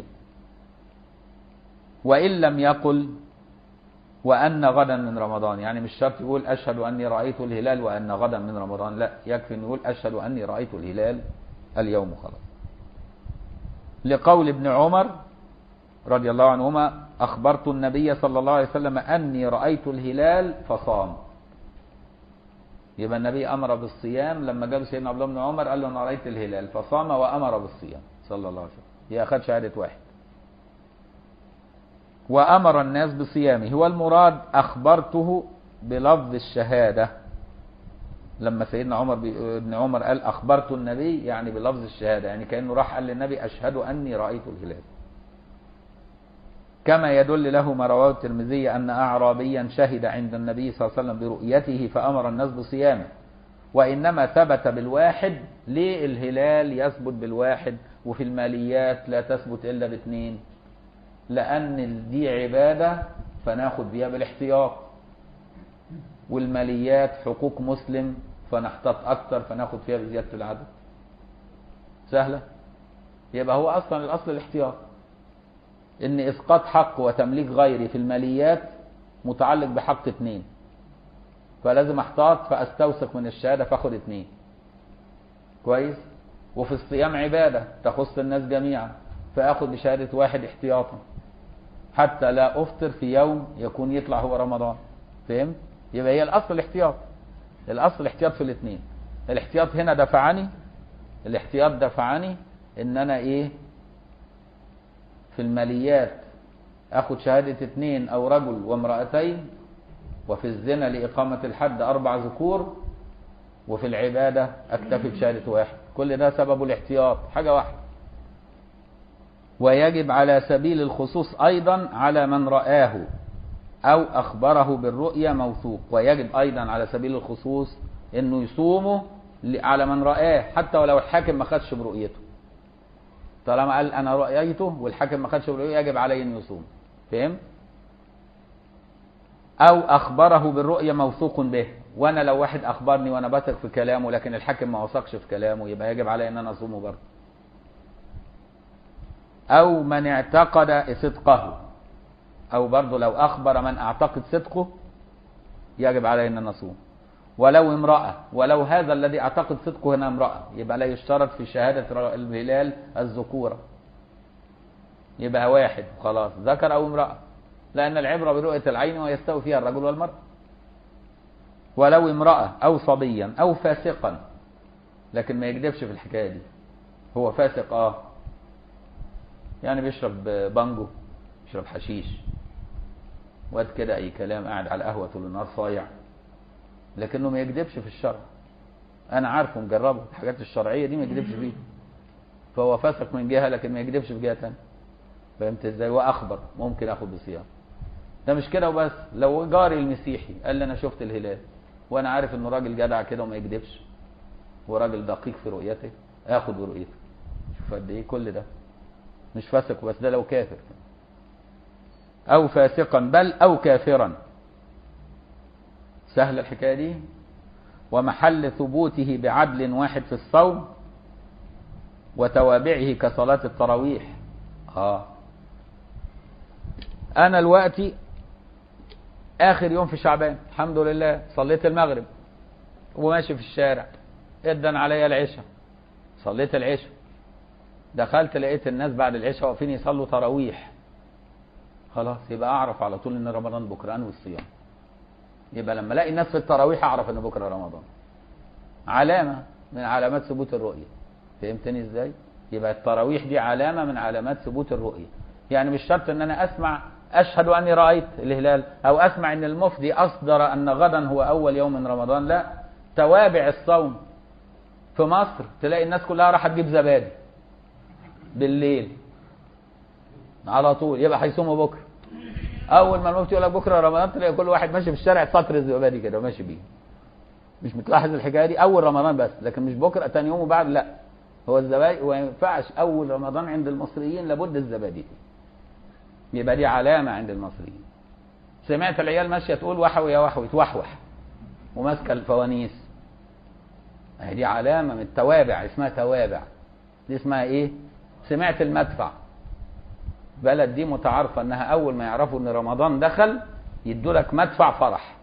A: وإن لم يقل وأن غدا من رمضان يعني مش شرط يقول أشهد أني رأيت الهلال وأن غدا من رمضان لا يكفي أن يقول أشهد أني رأيت الهلال اليوم خلاص لقول ابن عمر رضي الله عنهما أخبرت النبي صلى الله عليه وسلم أني رأيت الهلال فصام يبقى النبي أمر بالصيام لما جاب سيدنا عبد الله بن عمر قال له أنا رأيت الهلال فصام وأمر بالصيام صلى الله عليه وسلم هي أخذ شهادة واحد وأمر الناس بصيامه والمراد أخبرته بلفظ الشهادة لما سيدنا عمر بي... ابن عمر قال أخبرت النبي يعني بلفظ الشهادة يعني كأنه راح قال للنبي أشهد أني رأيت الهلال كما يدل له ما رواه الترمذي أن أعرابيا شهد عند النبي صلى الله عليه وسلم برؤيته فأمر الناس بصيامه وإنما ثبت بالواحد ليه الهلال يثبت بالواحد وفي الماليات لا تثبت إلا باثنين لأن دي عبادة فناخد بيها بالاحتياط والماليات حقوق مسلم فنحتاط أكتر فناخد فيها بزيادة العدد سهلة يبقى هو أصلا الأصل الاحتياط إن إسقاط حق وتمليك غيري في الماليات متعلق بحق اتنين فلازم احتاط فاستوثق من الشهادة فاخد اتنين كويس وفي الصيام عبادة تخص الناس جميعا فاخد بشهادة واحد احتياطا حتى لا افطر في يوم يكون يطلع هو رمضان فهمت يبقى هي الاصل الاحتياط الاصل الاحتياط في الاثنين الاحتياط هنا دفعني الاحتياط دفعني ان انا ايه في الماليات اخد شهادة اثنين او رجل وامرأتين وفي الزنا لإقامة الحد أربع ذكور وفي العبادة أكتفي بشهادة واحد كل ده سبب الاحتياط حاجة واحدة ويجب على سبيل الخصوص أيضا على من رآه أو أخبره بالرؤيا موثوق ويجب أيضا على سبيل الخصوص أنه يصومه على من رآه حتى ولو الحاكم ما خدش برؤيته طالما قال أنا رأيته والحاكم ما خدش برؤيته يجب عليه أن يصوم فهمت؟ أو أخبره بالرؤيا موثوق به وأنا لو واحد أخبرني وأنا بثق في كلامه لكن الحاكم ما وثقش في كلامه يبقى يجب علي أن أنا أصومه برضه أو من اعتقد صدقه أو برضه لو أخبر من أعتقد صدقه يجب علي أن أنا أصوم ولو امرأة ولو هذا الذي أعتقد صدقه هنا امرأة يبقى لا يشترط في شهادة الهلال الذكورة يبقى واحد خلاص ذكر أو امرأة لأن العبرة برؤية العين ويستوي فيها الرجل والمرأة ولو امرأة أو صبيا أو فاسقا لكن ما يكذبش في الحكاية دي هو فاسق اه يعني بيشرب بانجو بيشرب حشيش واد كده أي كلام قاعد على القهوة طول النهار صايع لكنه ما يكذبش في الشرع أنا عارفه مجربه الحاجات الشرعية دي ما يكذبش فيها فهو فاسق من جهة لكن ما يكذبش في جهة تانية فهمت ازاي واخبر ممكن اخد بصيام ده مش كده وبس لو جاري المسيحي قال لي انا شفت الهلال وانا عارف انه راجل جدع كده وما يكذبش وراجل دقيق في رؤيته اخد برؤيته شوف قد ايه كل ده مش فاسق بس ده لو كافر او فاسقا بل او كافرا سهل الحكايه دي ومحل ثبوته بعدل واحد في الصوم وتوابعه كصلاه التراويح اه انا دلوقتي اخر يوم في شعبان الحمد لله صليت المغرب وماشي في الشارع ادن عليا العشاء صليت العشاء دخلت لقيت الناس بعد العشاء واقفين يصلوا تراويح خلاص يبقى اعرف على طول ان رمضان بكره انوي الصيام يبقى لما الاقي الناس في التراويح اعرف ان بكره رمضان علامه من علامات ثبوت الرؤيه فهمتني ازاي يبقى التراويح دي علامه من علامات ثبوت الرؤيه يعني مش شرط ان انا اسمع اشهد اني رايت الهلال او اسمع ان المفتي اصدر ان غدا هو اول يوم من رمضان لا توابع الصوم في مصر تلاقي الناس كلها راح تجيب زبادي بالليل على طول يبقى هيصوموا بكره اول ما المفتي يقول لك بكره رمضان تلاقي كل واحد ماشي في الشارع سطر الزبادي كده وماشي بيه مش متلاحظ الحكايه دي اول رمضان بس لكن مش بكره تاني يوم وبعد لا هو الزبادي وما ينفعش اول رمضان عند المصريين لابد الزبادي يبقى دي علامه عند المصريين سمعت العيال ماشيه تقول وحوي يا وحوي توحوح وماسكه الفوانيس اهي دي علامه من التوابع اسمها توابع دي اسمها ايه سمعت المدفع بلد دي متعارفه انها اول ما يعرفوا ان رمضان دخل يدوا لك مدفع فرح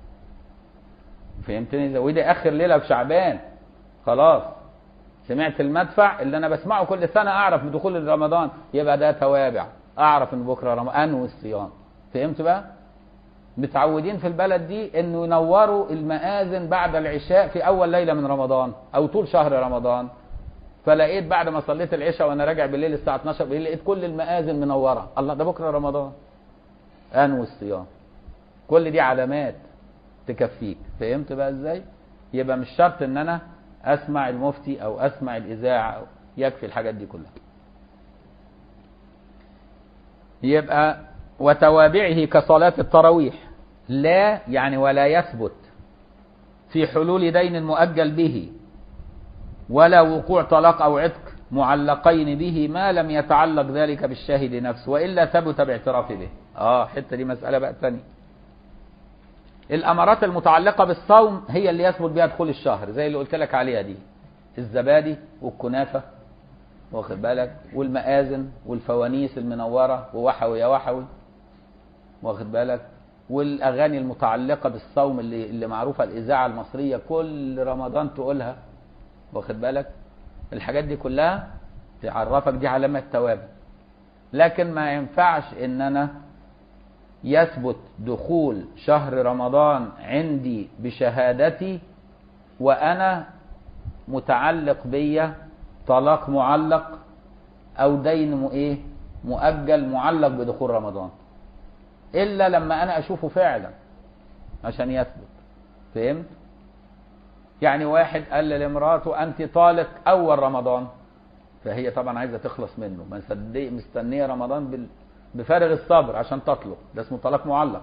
A: فهمتني ازاي ودي اخر ليله في شعبان خلاص سمعت المدفع اللي انا بسمعه كل سنه اعرف بدخول رمضان يبقى ده توابع اعرف ان بكره رمضان انوي الصيام فهمت بقى متعودين في البلد دي انه ينوروا المآذن بعد العشاء في اول ليله من رمضان او طول شهر رمضان فلقيت بعد ما صليت العشاء وانا راجع بالليل الساعه 12 بالليل لقيت كل المآذن منوره الله ده بكره رمضان انوي الصيام كل دي علامات تكفيك فهمت بقى ازاي يبقى مش شرط ان انا اسمع المفتي او اسمع الاذاعه أو يكفي الحاجات دي كلها يبقى وتوابعه كصلاة التراويح لا يعني ولا يثبت في حلول دين مؤجل به ولا وقوع طلاق أو عتق معلقين به ما لم يتعلق ذلك بالشاهد نفسه وإلا ثبت باعتراف به آه حتة دي مسألة بقى تانية الأمارات المتعلقة بالصوم هي اللي يثبت بها دخول الشهر زي اللي قلت لك عليها دي الزبادي والكنافة واخد بالك والمآذن والفوانيس المنورة ووحوي يا وحوي واخد بالك والاغاني المتعلقه بالصوم اللي اللي معروفه الاذاعه المصريه كل رمضان تقولها واخد بالك الحاجات دي كلها تعرفك دي علامه توابع لكن ما ينفعش ان انا يثبت دخول شهر رمضان عندي بشهادتي وانا متعلق بيا طلاق معلق او دين م- ايه مؤجل معلق بدخول رمضان الا لما انا اشوفه فعلا عشان يثبت فهمت يعني واحد قال لمراته انت طالق اول رمضان فهي طبعا عايزه تخلص منه ما صدق مستنيه رمضان بال... بفارغ الصبر عشان تطلق ده اسمه طلاق معلق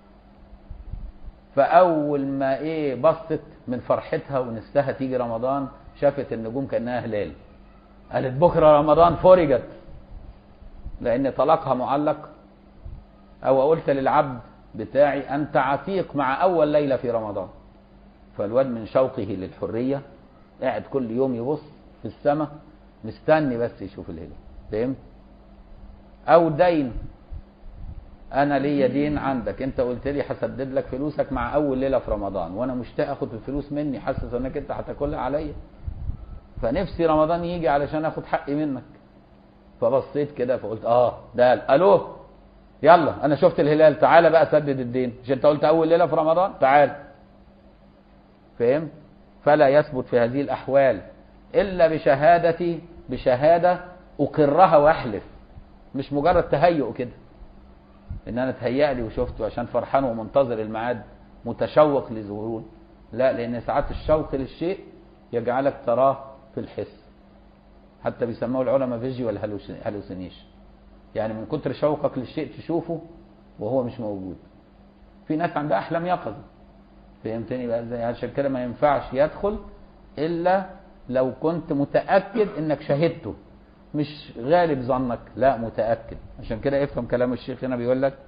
A: فاول ما ايه بصت من فرحتها ونفسها تيجي رمضان شافت النجوم كانها هلال قالت بكره رمضان فرجت لان طلاقها معلق او قلت للعبد بتاعي انت عتيق مع اول ليله في رمضان فالواد من شوقه للحريه قاعد كل يوم يبص في السماء مستني بس يشوف الهلال فهمت او دين انا ليا دين عندك انت قلت لي هسدد لك فلوسك مع اول ليله في رمضان وانا مشتاق اخد الفلوس مني حاسس انك انت هتاكلها عليا فنفسي رمضان يجي علشان اخد حقي منك فبصيت كده فقلت اه ده الو يلا انا شفت الهلال تعالى بقى سدد الدين مش انت قلت اول ليله في رمضان تعال فهمت فلا يثبت في هذه الاحوال الا بشهادتي بشهاده اقرها واحلف مش مجرد تهيؤ كده ان انا اتهيأ لي وشفته عشان فرحان ومنتظر الميعاد متشوق لظهوره لا لان ساعات الشوق للشيء يجعلك تراه في الحس حتى بيسموه العلماء فيجوال هالوسينيشن يعني من كتر شوقك للشيء تشوفه وهو مش موجود في ناس عندها احلام يقظه فهمتني بقى ازاي عشان كده ما ينفعش يدخل الا لو كنت متاكد انك شهدته مش غالب ظنك لا متاكد عشان كده افهم كلام الشيخ هنا بيقول لك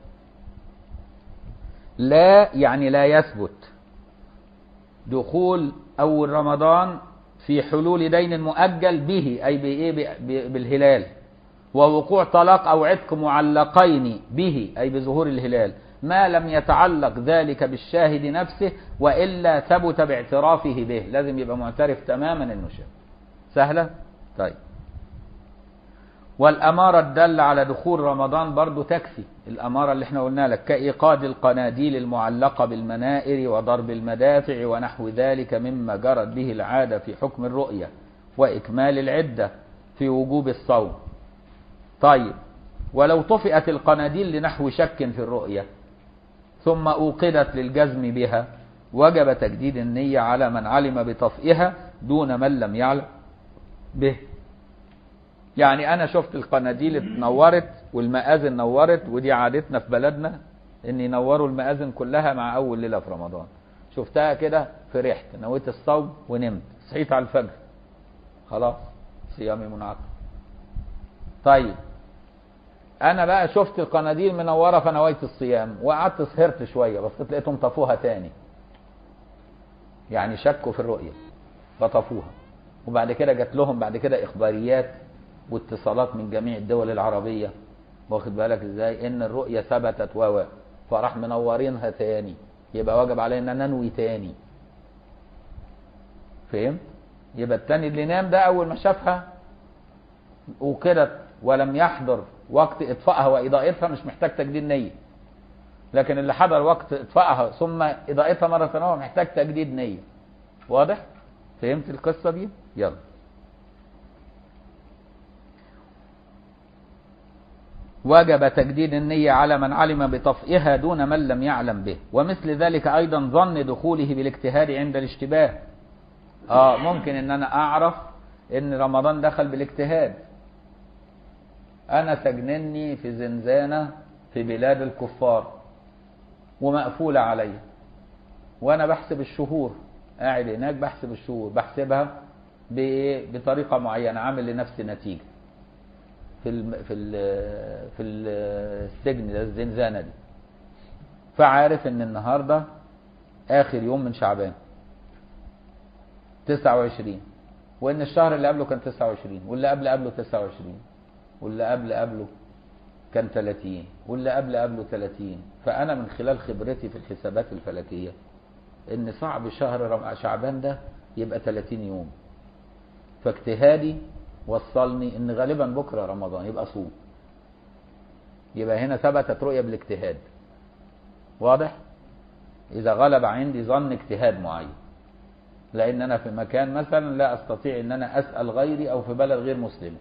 A: لا يعني لا يثبت دخول اول رمضان في حلول دين مؤجل به اي بايه ب- بالهلال ووقوع طلاق او عتق معلقين به اي بظهور الهلال ما لم يتعلق ذلك بالشاهد نفسه والا ثبت باعترافه به لازم يبقى معترف تماما انه شاهد سهله طيب والأمارة الدالة على دخول رمضان برضو تكفي الأمارة اللي احنا قلنا لك كإيقاد القناديل المعلقة بالمنائر وضرب المدافع ونحو ذلك مما جرت به العادة في حكم الرؤية وإكمال العدة في وجوب الصوم طيب ولو طفئت القناديل لنحو شك في الرؤية ثم أوقدت للجزم بها وجب تجديد النية على من علم بطفئها دون من لم يعلم به يعني انا شفت القناديل اتنورت والمآذن نورت ودي عادتنا في بلدنا ان ينوروا المآذن كلها مع اول ليله في رمضان شفتها كده فرحت نويت الصوم ونمت صحيت على الفجر خلاص صيامي منعقد طيب انا بقى شفت القناديل منوره فنويت الصيام وقعدت سهرت شويه بس لقيتهم طفوها تاني يعني شكوا في الرؤيه فطفوها وبعد كده جات لهم بعد كده اخباريات واتصالات من جميع الدول العربية واخد بالك ازاي ان الرؤية ثبتت و فراح منورينها تاني يبقى واجب علينا ننوي تاني فهمت يبقى التاني اللي نام ده اول ما شافها وكدت ولم يحضر وقت اطفائها واضاءتها مش محتاج تجديد نية لكن اللي حضر وقت اطفائها ثم اضاءتها مرة ثانية محتاج تجديد نية واضح فهمت القصة دي يلا وجب تجديد النية على من علم بطفئها دون من لم يعلم به ومثل ذلك أيضا ظن دخوله بالاجتهاد عند الاشتباه آه ممكن ان انا اعرف ان رمضان دخل بالاجتهاد انا سجنني في زنزانة في بلاد الكفار ومقفولة عليا وانا بحسب الشهور قاعد هناك بحسب الشهور بحسبها بطريقة معينة عامل لنفسي نتيجة في الم... في ال... في السجن ده الزنزانه دي فعارف ان النهارده اخر يوم من شعبان 29 وان الشهر اللي قبله كان 29 واللي قبل قبله 29 واللي قبل قبله كان 30 واللي قبل قبله 30 فانا من خلال خبرتي في الحسابات الفلكيه ان صعب شهر شعبان ده يبقى 30 يوم فاجتهادي وصلني ان غالبا بكره رمضان يبقى صوم يبقى هنا ثبتت رؤيه بالاجتهاد واضح اذا غلب عندي ظن اجتهاد معين لان انا في مكان مثلا لا استطيع ان انا اسال غيري او في بلد غير مسلمه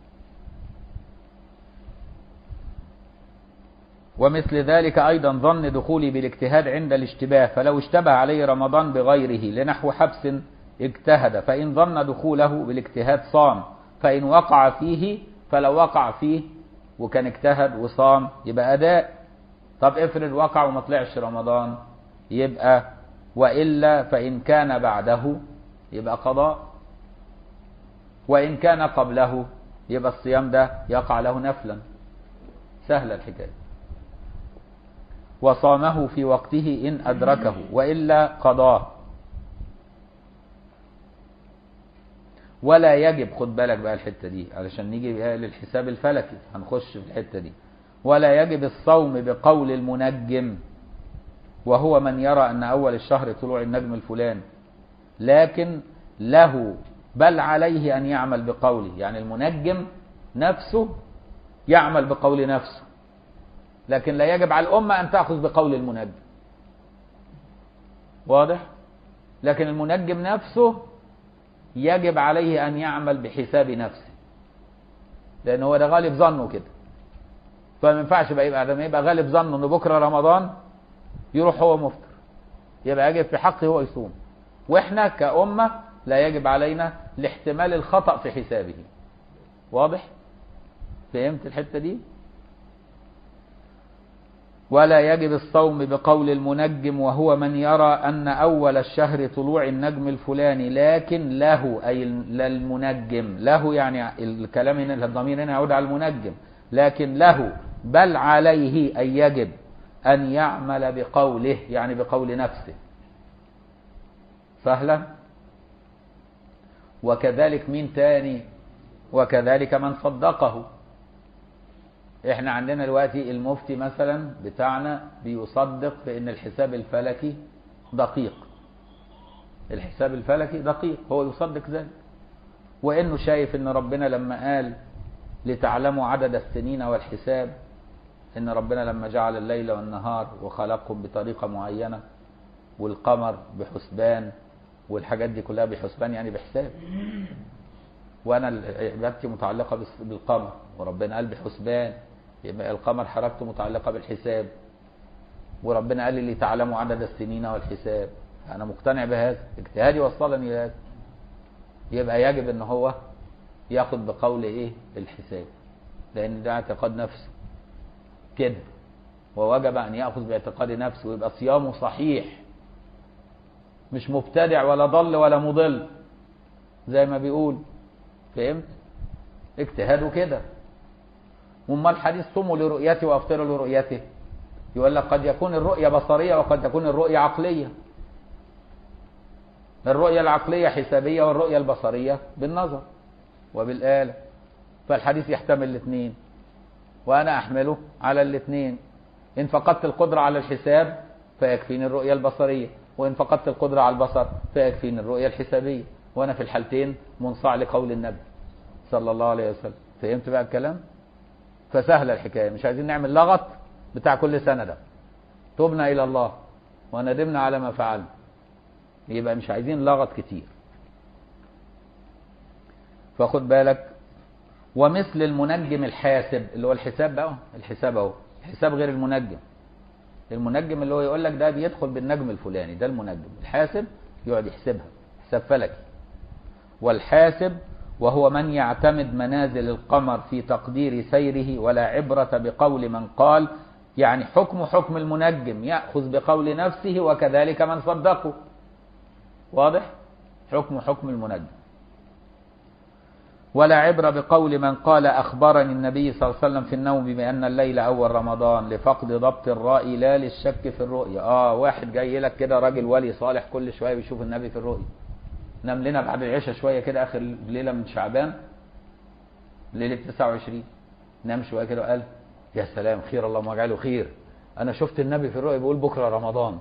A: ومثل ذلك أيضا ظن دخولي بالاجتهاد عند الاشتباه فلو اشتبه عليه رمضان بغيره لنحو حبس اجتهد فإن ظن دخوله بالاجتهاد صام فإن وقع فيه فلو وقع فيه وكان اجتهد وصام يبقى أداء طب افرض وقع وما طلعش رمضان يبقى وإلا فإن كان بعده يبقى قضاء وإن كان قبله يبقى الصيام ده يقع له نفلا سهلة الحكاية وصامه في وقته إن أدركه وإلا قضاه ولا يجب خد بالك بقى الحتة دي علشان نيجي بقى للحساب الفلكي هنخش في الحتة دي ولا يجب الصوم بقول المنجم وهو من يرى أن أول الشهر طلوع النجم الفلاني لكن له بل عليه أن يعمل بقوله يعني المنجم نفسه يعمل بقول نفسه لكن لا يجب على الأمة أن تأخذ بقول المنجم واضح لكن المنجم نفسه يجب عليه أن يعمل بحساب نفسه لأن هو ده غالب ظنه كده فما ينفعش بقى يبقى لما يبقى غالب ظنه ان بكره رمضان يروح هو مفطر يبقى يجب في حقه هو يصوم واحنا كأمة لا يجب علينا لاحتمال الخطأ في حسابه واضح فهمت الحتة دي ولا يجب الصوم بقول المنجم وهو من يرى أن أول الشهر طلوع النجم الفلاني لكن له أي للمنجم له يعني الكلام هنا الضمير هنا يعود على المنجم لكن له بل عليه أن يجب أن يعمل بقوله يعني بقول نفسه سهلة وكذلك مين تاني وكذلك من صدقه احنا عندنا دلوقتي المفتي مثلا بتاعنا بيصدق بان الحساب الفلكي دقيق الحساب الفلكي دقيق هو يصدق ذلك وانه شايف ان ربنا لما قال لتعلموا عدد السنين والحساب ان ربنا لما جعل الليل والنهار وخلقهم بطريقه معينه والقمر بحسبان والحاجات دي كلها بحسبان يعني بحساب وانا عبادتي متعلقه بس- بالقمر وربنا قال بحسبان يبقى القمر حركته متعلقه بالحساب وربنا قال لي تعلموا عدد السنين والحساب انا مقتنع بهذا اجتهادي وصلني الى هذا يبقى يجب ان هو ياخد بقول ايه الحساب لان ده اعتقاد نفسه كده ووجب ان ياخذ باعتقاد نفسه ويبقى صيامه صحيح مش مبتدع ولا ضل ولا مضل زي ما بيقول فهمت اجتهاده كده وما الحديث صوموا لرؤيته وافطروا لرؤيته يقول لك قد يكون الرؤية بصرية وقد تكون الرؤية عقلية الرؤية العقلية حسابية والرؤية البصرية بالنظر وبالآلة فالحديث يحتمل الاثنين وأنا أحمله على الاثنين إن فقدت القدرة على الحساب فيكفيني الرؤية البصرية وإن فقدت القدرة على البصر فيكفيني الرؤية الحسابية وأنا في الحالتين منصاع لقول النبي صلى الله عليه وسلم فهمت بقى الكلام فسهلة الحكاية مش عايزين نعمل لغط بتاع كل سنة ده تبنا إلى الله وندمنا على ما فعلنا يبقى مش عايزين لغط كتير فخد بالك ومثل المنجم الحاسب اللي هو الحساب بقى الحساب اهو الحساب غير المنجم المنجم اللي هو يقول لك ده بيدخل بالنجم الفلاني ده المنجم الحاسب يقعد يحسبها حساب فلكي والحاسب وهو من يعتمد منازل القمر في تقدير سيره ولا عبرة بقول من قال يعني حكم حكم المنجم يأخذ بقول نفسه وكذلك من صدقه واضح حكم حكم المنجم ولا عبرة بقول من قال أخبرني النبي صلى الله عليه وسلم في النوم بأن الليل أول رمضان لفقد ضبط الرأي لا للشك في الرؤية آه واحد جاي لك كده راجل ولي صالح كل شوية بيشوف النبي في الرؤية نام لنا بعد العشاء شوية كده آخر ليلة من شعبان ليلة 29 نام شوية كده وقال يا سلام خير اللهم اجعله خير أنا شفت النبي في الرؤية بيقول بكرة رمضان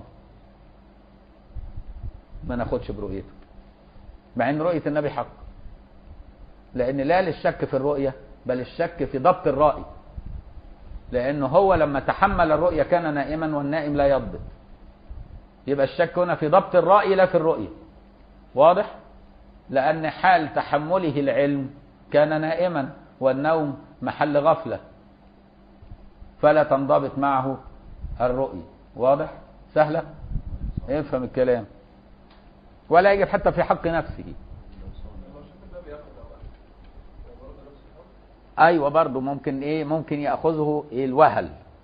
A: ما ناخدش برؤيته مع ان رؤية النبي حق لان لا للشك في الرؤية بل الشك في ضبط الرأي لانه هو لما تحمل الرؤية كان نائما والنائم لا يضبط يبقى الشك هنا في ضبط الرأي لا في الرؤية واضح لان حال تحمله العلم كان نائما والنوم محل غفلة فلا تنضبط معه الرؤية واضح سهلة افهم الكلام ولا يجب حتى في حق نفسه ايوه برضه ممكن ايه ممكن ياخذه إيه الوهل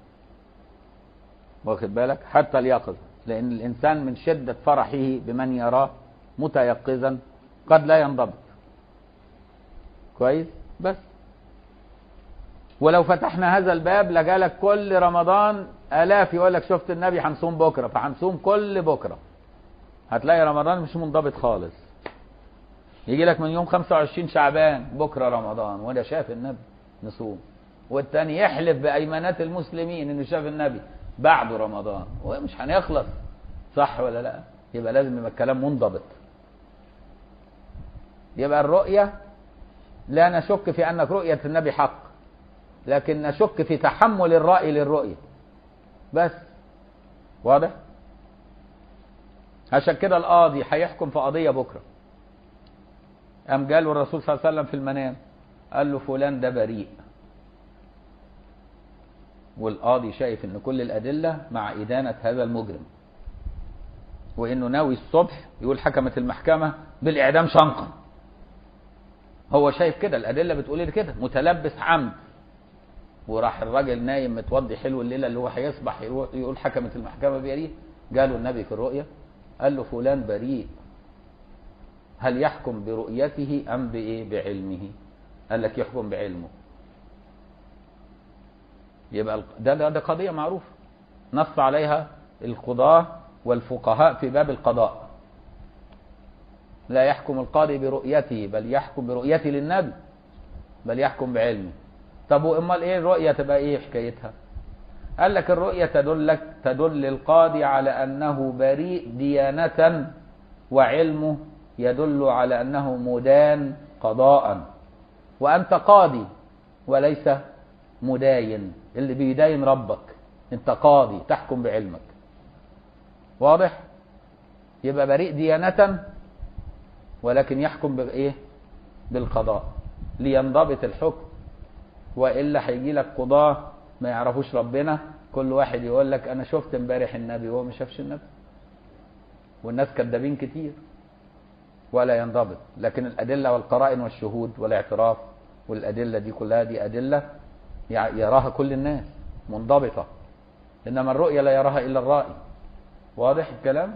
A: واخد بالك حتى اليقظه لان الانسان من شده فرحه بمن يراه متيقظا قد لا ينضبط كويس بس ولو فتحنا هذا الباب لجالك كل رمضان الاف يقول لك شفت النبي هنصوم بكره فهنصوم كل بكره هتلاقي رمضان مش منضبط خالص يجي لك من يوم 25 شعبان بكره رمضان وده شاف النبي نصوم والتاني يحلف بايمانات المسلمين انه شاف النبي بعد رمضان ومش هنخلص صح ولا لا يبقى لازم يبقى الكلام منضبط يبقى الرؤية لا نشك في أن رؤية النبي حق لكن نشك في تحمل الرأي للرؤية بس واضح عشان كده القاضي هيحكم في قضية بكرة قام جاله الرسول صلى الله عليه وسلم في المنام قال له فلان ده بريء والقاضي شايف ان كل الأدلة مع إدانة هذا المجرم وانه ناوي الصبح يقول حكمت المحكمة بالإعدام شنقا هو شايف كده الأدلة بتقول لي كده متلبس عمد وراح الراجل نايم متوضي حلو الليلة اللي هو هيصبح يروح يقول حكمت المحكمة بيريه جاله النبي في الرؤية قال له فلان بريء هل يحكم برؤيته أم بإيه بعلمه قال لك يحكم بعلمه يبقى ده ده, ده قضية معروفة نص عليها القضاة والفقهاء في باب القضاء لا يحكم القاضي برؤيته بل يحكم برؤيته للنبي بل يحكم بعلمه طب وامال ايه الرؤية تبقى ايه حكايتها قال لك الرؤية تدلك تدل القاضي على انه بريء ديانة وعلمه يدل على انه مدان قضاء وانت قاضي وليس مداين اللي بيداين ربك انت قاضي تحكم بعلمك واضح يبقى بريء ديانة ولكن يحكم بايه بالقضاء لينضبط الحكم والا هيجي لك قضاه ما يعرفوش ربنا كل واحد يقول لك انا شفت امبارح النبي وهو ما شافش النبي والناس كذابين كتير ولا ينضبط لكن الادله والقرائن والشهود والاعتراف والادله دي كلها دي ادله يراها كل الناس منضبطه انما الرؤيه لا يراها الا الرائي واضح الكلام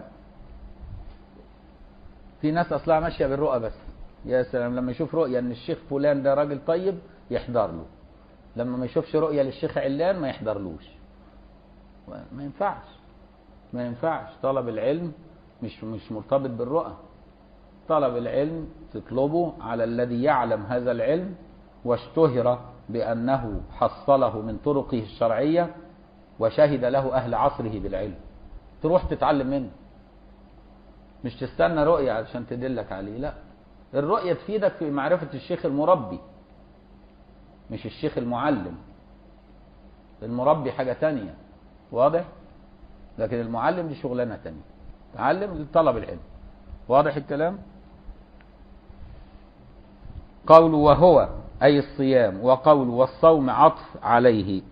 A: في ناس اصلها ماشيه بالرؤى بس يا سلام لما يشوف رؤيه ان الشيخ فلان ده راجل طيب يحضر له لما ما يشوفش رؤيه للشيخ علان ما يحضرلوش ما ينفعش ما ينفعش طلب العلم مش مش مرتبط بالرؤى طلب العلم تطلبه على الذي يعلم هذا العلم واشتهر بأنه حصله من طرقه الشرعية وشهد له أهل عصره بالعلم تروح تتعلم منه مش تستنى رؤية علشان تدلك عليه لا الرؤية تفيدك في معرفة الشيخ المربي مش الشيخ المعلم المربي حاجة تانية واضح لكن المعلم دي شغلانة تانية تعلم لطلب العلم واضح الكلام قول وهو أي الصيام وقول والصوم عطف عليه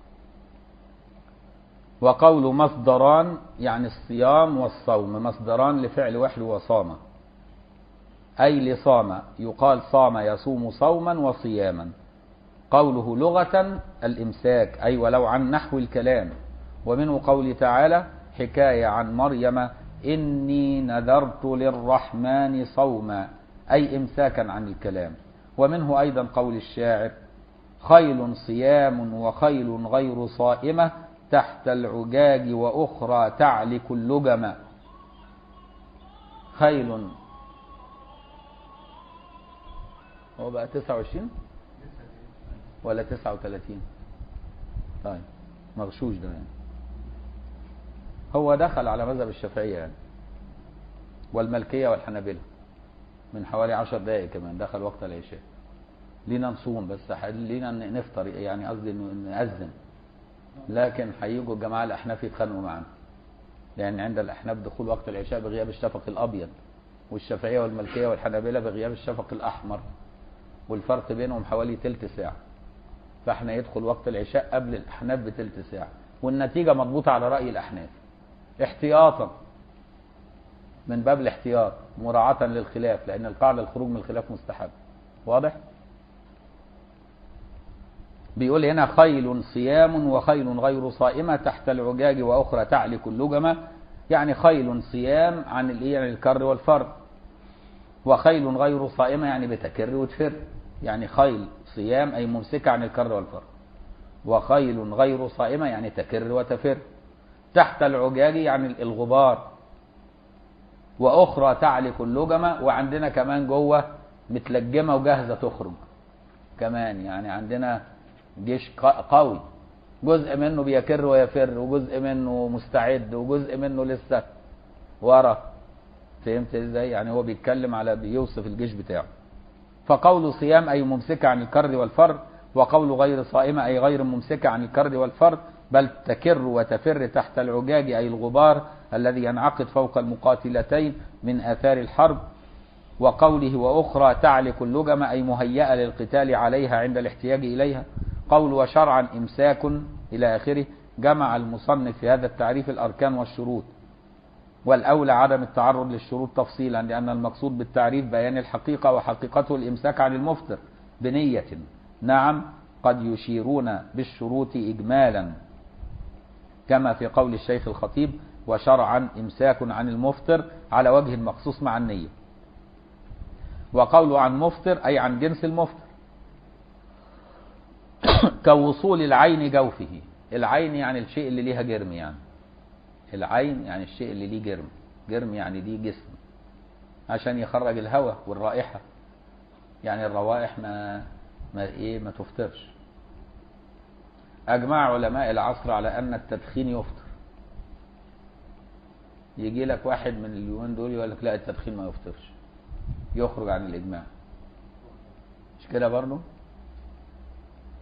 A: وقول مصدران يعني الصيام والصوم مصدران لفعل وحل وصام أي لصام يقال صام يصوم صوما وصياما قوله لغة الإمساك أي ولو عن نحو الكلام ومنه قول تعالى حكاية عن مريم إني نذرت للرحمن صوما أي إمساكا عن الكلام ومنه أيضا قول الشاعر خيل صيام وخيل غير صائمة تحت العجاج وأخرى تعلك اللجم خيل هو بقى 29 ولا 39 طيب مغشوش ده يعني هو دخل على مذهب الشافعية يعني والملكية والحنابلة من حوالي عشر دقائق كمان دخل وقت العشاء لينا نصوم بس لينا نفطر يعني قصدي نأذن لكن هيجوا الجماعة الأحناف يتخانقوا معانا لأن عند الأحناف دخول وقت العشاء بغياب الشفق الأبيض والشافعية والملكية والحنابلة بغياب الشفق الأحمر والفرق بينهم حوالي تلت ساعة فاحنا يدخل وقت العشاء قبل الأحناف بتلت ساعة والنتيجة مضبوطة على رأي الأحناف احتياطا من باب الاحتياط مراعاة للخلاف لأن القاعدة الخروج من الخلاف مستحب واضح؟ بيقول هنا خيل صيام وخيل غير صائمة تحت العجاج وأخرى تعلك اللجمة يعني خيل صيام عن الايه عن الكر والفر وخيل غير صائمة يعني بتكر وتفر يعني خيل صيام أي ممسكة عن الكر والفر وخيل غير صائمة يعني تكر وتفر تحت العجاج يعني الغبار وأخرى تعلك اللجمة وعندنا كمان جوه متلجمة وجاهزة تخرج كمان يعني عندنا جيش قوي جزء منه بيكر ويفر وجزء منه مستعد وجزء منه لسه ورا فهمت ازاي يعني هو بيتكلم على بيوصف الجيش بتاعه فقول صيام اي ممسكة عن الكر والفر وقول غير صائمة اي غير ممسكة عن الكر والفر بل تكر وتفر تحت العجاج اي الغبار الذي ينعقد فوق المقاتلتين من اثار الحرب وقوله واخرى تعلك اللجم اي مهيئة للقتال عليها عند الاحتياج اليها قول وشرعا إمساك إلى آخره جمع المصنف في هذا التعريف الأركان والشروط والأولى عدم التعرض للشروط تفصيلا لأن المقصود بالتعريف بيان الحقيقة وحقيقته الإمساك عن المفطر بنية نعم قد يشيرون بالشروط إجمالا كما في قول الشيخ الخطيب وشرعا إمساك عن المفطر على وجه مخصوص مع النية وقوله عن مفطر أي عن جنس المفطر كوصول العين جوفه العين يعني الشيء اللي ليها جرم يعني العين يعني الشيء اللي ليه جرم جرم يعني ليه جسم عشان يخرج الهواء والرائحة يعني الروائح ما ما ايه ما تفطرش اجمع علماء العصر على ان التدخين يفطر يجي لك واحد من اليومين دول يقول لك لا التدخين ما يفطرش يخرج عن الاجماع مش كده برضه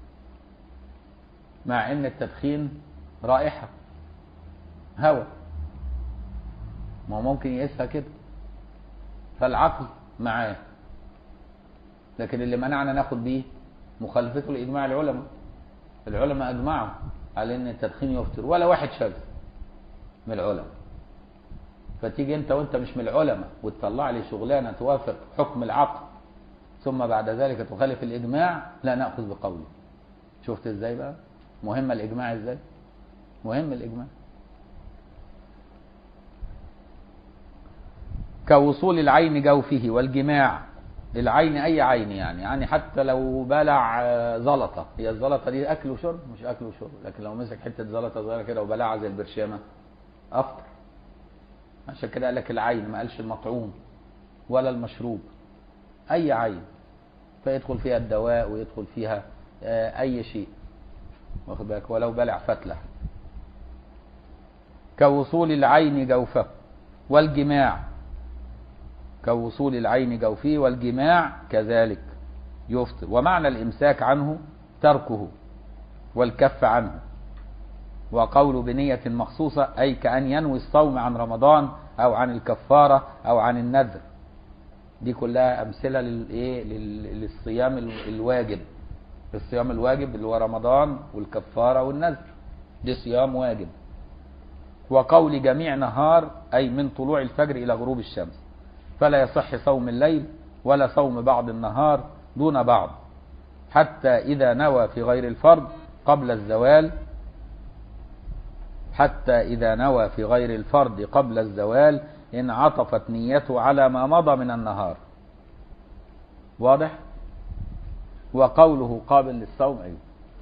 A: مع ان التدخين رائحة هواء ما هو ممكن يقيسها كده فالعقل معاه لكن اللي منعنا ناخد بيه مخالفته لإجماع العلماء العلماء أجمعوا على أن التدخين يفطر ولا واحد شاذ من العلماء فتيجي أنت وأنت مش من العلماء وتطلع لي شغلانة توافق حكم العقل ثم بعد ذلك تخالف الإجماع لا نأخذ بقوله شفت إزاي بقى مهم الإجماع إزاي مهم الإجماع كوصول العين جوفه والجماع العين اي عين يعني يعني حتى لو بلع زلطه هي الزلطه دي اكل وشرب مش اكل وشرب لكن لو مسك حته زلطه صغيره كده وبلعها زي البرشامه افطر عشان كده قال لك العين ما قالش المطعوم ولا المشروب اي عين فيدخل فيها الدواء ويدخل فيها اي شيء واخد بالك ولو بلع فتله كوصول العين جوفه والجماع كوصول العين جوفه والجماع كذلك يفطر ومعنى الإمساك عنه تركه والكف عنه وقول بنية مخصوصة أي كأن ينوي الصوم عن رمضان أو عن الكفارة أو عن النذر دي كلها أمثلة للإيه للصيام الواجب الصيام الواجب اللي هو رمضان والكفارة والنذر دي صيام واجب وقول جميع نهار أي من طلوع الفجر إلى غروب الشمس فلا يصح صوم الليل ولا صوم بعض النهار دون بعض حتى إذا نوى في غير الفرض قبل الزوال حتى إذا نوى في غير الفرض قبل الزوال إن عطفت نيته على ما مضى من النهار واضح وقوله قابل للصوم أيوه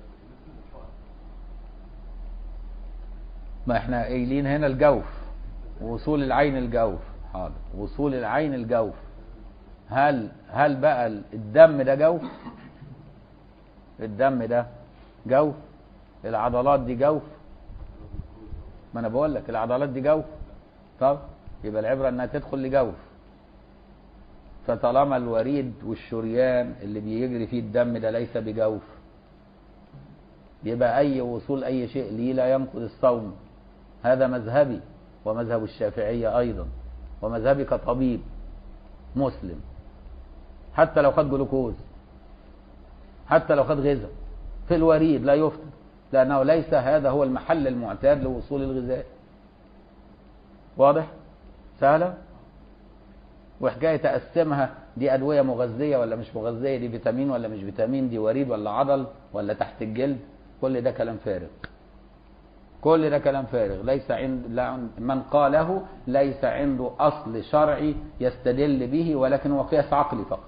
A: ما احنا قايلين هنا الجوف وصول العين الجوف حاضر وصول العين الجوف هل هل بقى الدم ده جوف الدم ده جوف العضلات دي جوف ما انا بقول لك العضلات دي جوف طب يبقى العبره انها تدخل لجوف فطالما الوريد والشريان اللي بيجري فيه الدم ده ليس بجوف يبقى اي وصول اي شيء ليه لا ينقض الصوم هذا مذهبي ومذهب الشافعيه ايضا ومذهبي كطبيب مسلم حتى لو خد جلوكوز حتى لو خد غذاء في الوريد لا يفطر لأنه ليس هذا هو المحل المعتاد لوصول الغذاء واضح سهلة وحكاية تقسمها دي أدوية مغذية ولا مش مغذية دي فيتامين ولا مش فيتامين دي وريد ولا عضل ولا تحت الجلد كل ده كلام فارغ كل ده كلام فارغ ليس عند لا من قاله ليس عنده اصل شرعي يستدل به ولكن هو قياس عقلي فقط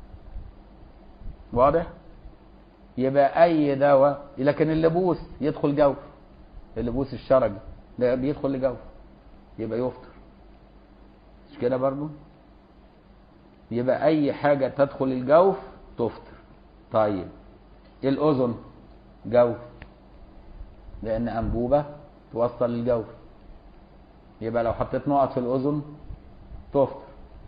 A: واضح يبقى اي دواء لكن اللبوس يدخل جوف اللبوس الشرجي ده بيدخل لجوف يبقى يفطر مش كده برضو يبقى اي حاجه تدخل الجوف تفطر طيب الاذن جوف لأن أنبوبة توصل للجوف يبقى لو حطيت نقط في الأذن تفطر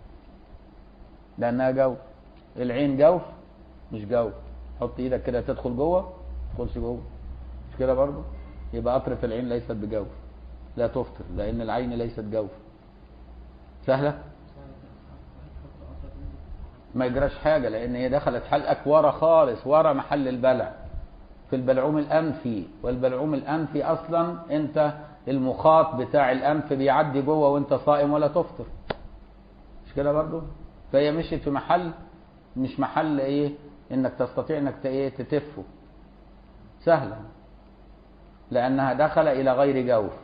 A: لأنها جوف العين جوف مش جوف حط إيدك كده تدخل جوه تدخلش جوه مش كده برضه يبقى أطرف العين ليست بجوف لا تفطر لأن العين ليست جوف سهلة ما يجراش حاجة لأن هي دخلت حلقك ورا خالص ورا محل البلع في البلعوم الانفي والبلعوم الانفي اصلا انت المخاط بتاع الانف بيعدي جوه وانت صائم ولا تفطر مش كده برضو فهي مشيت في محل مش محل ايه انك تستطيع انك ايه تتفه سهله لانها دخل الى غير جوف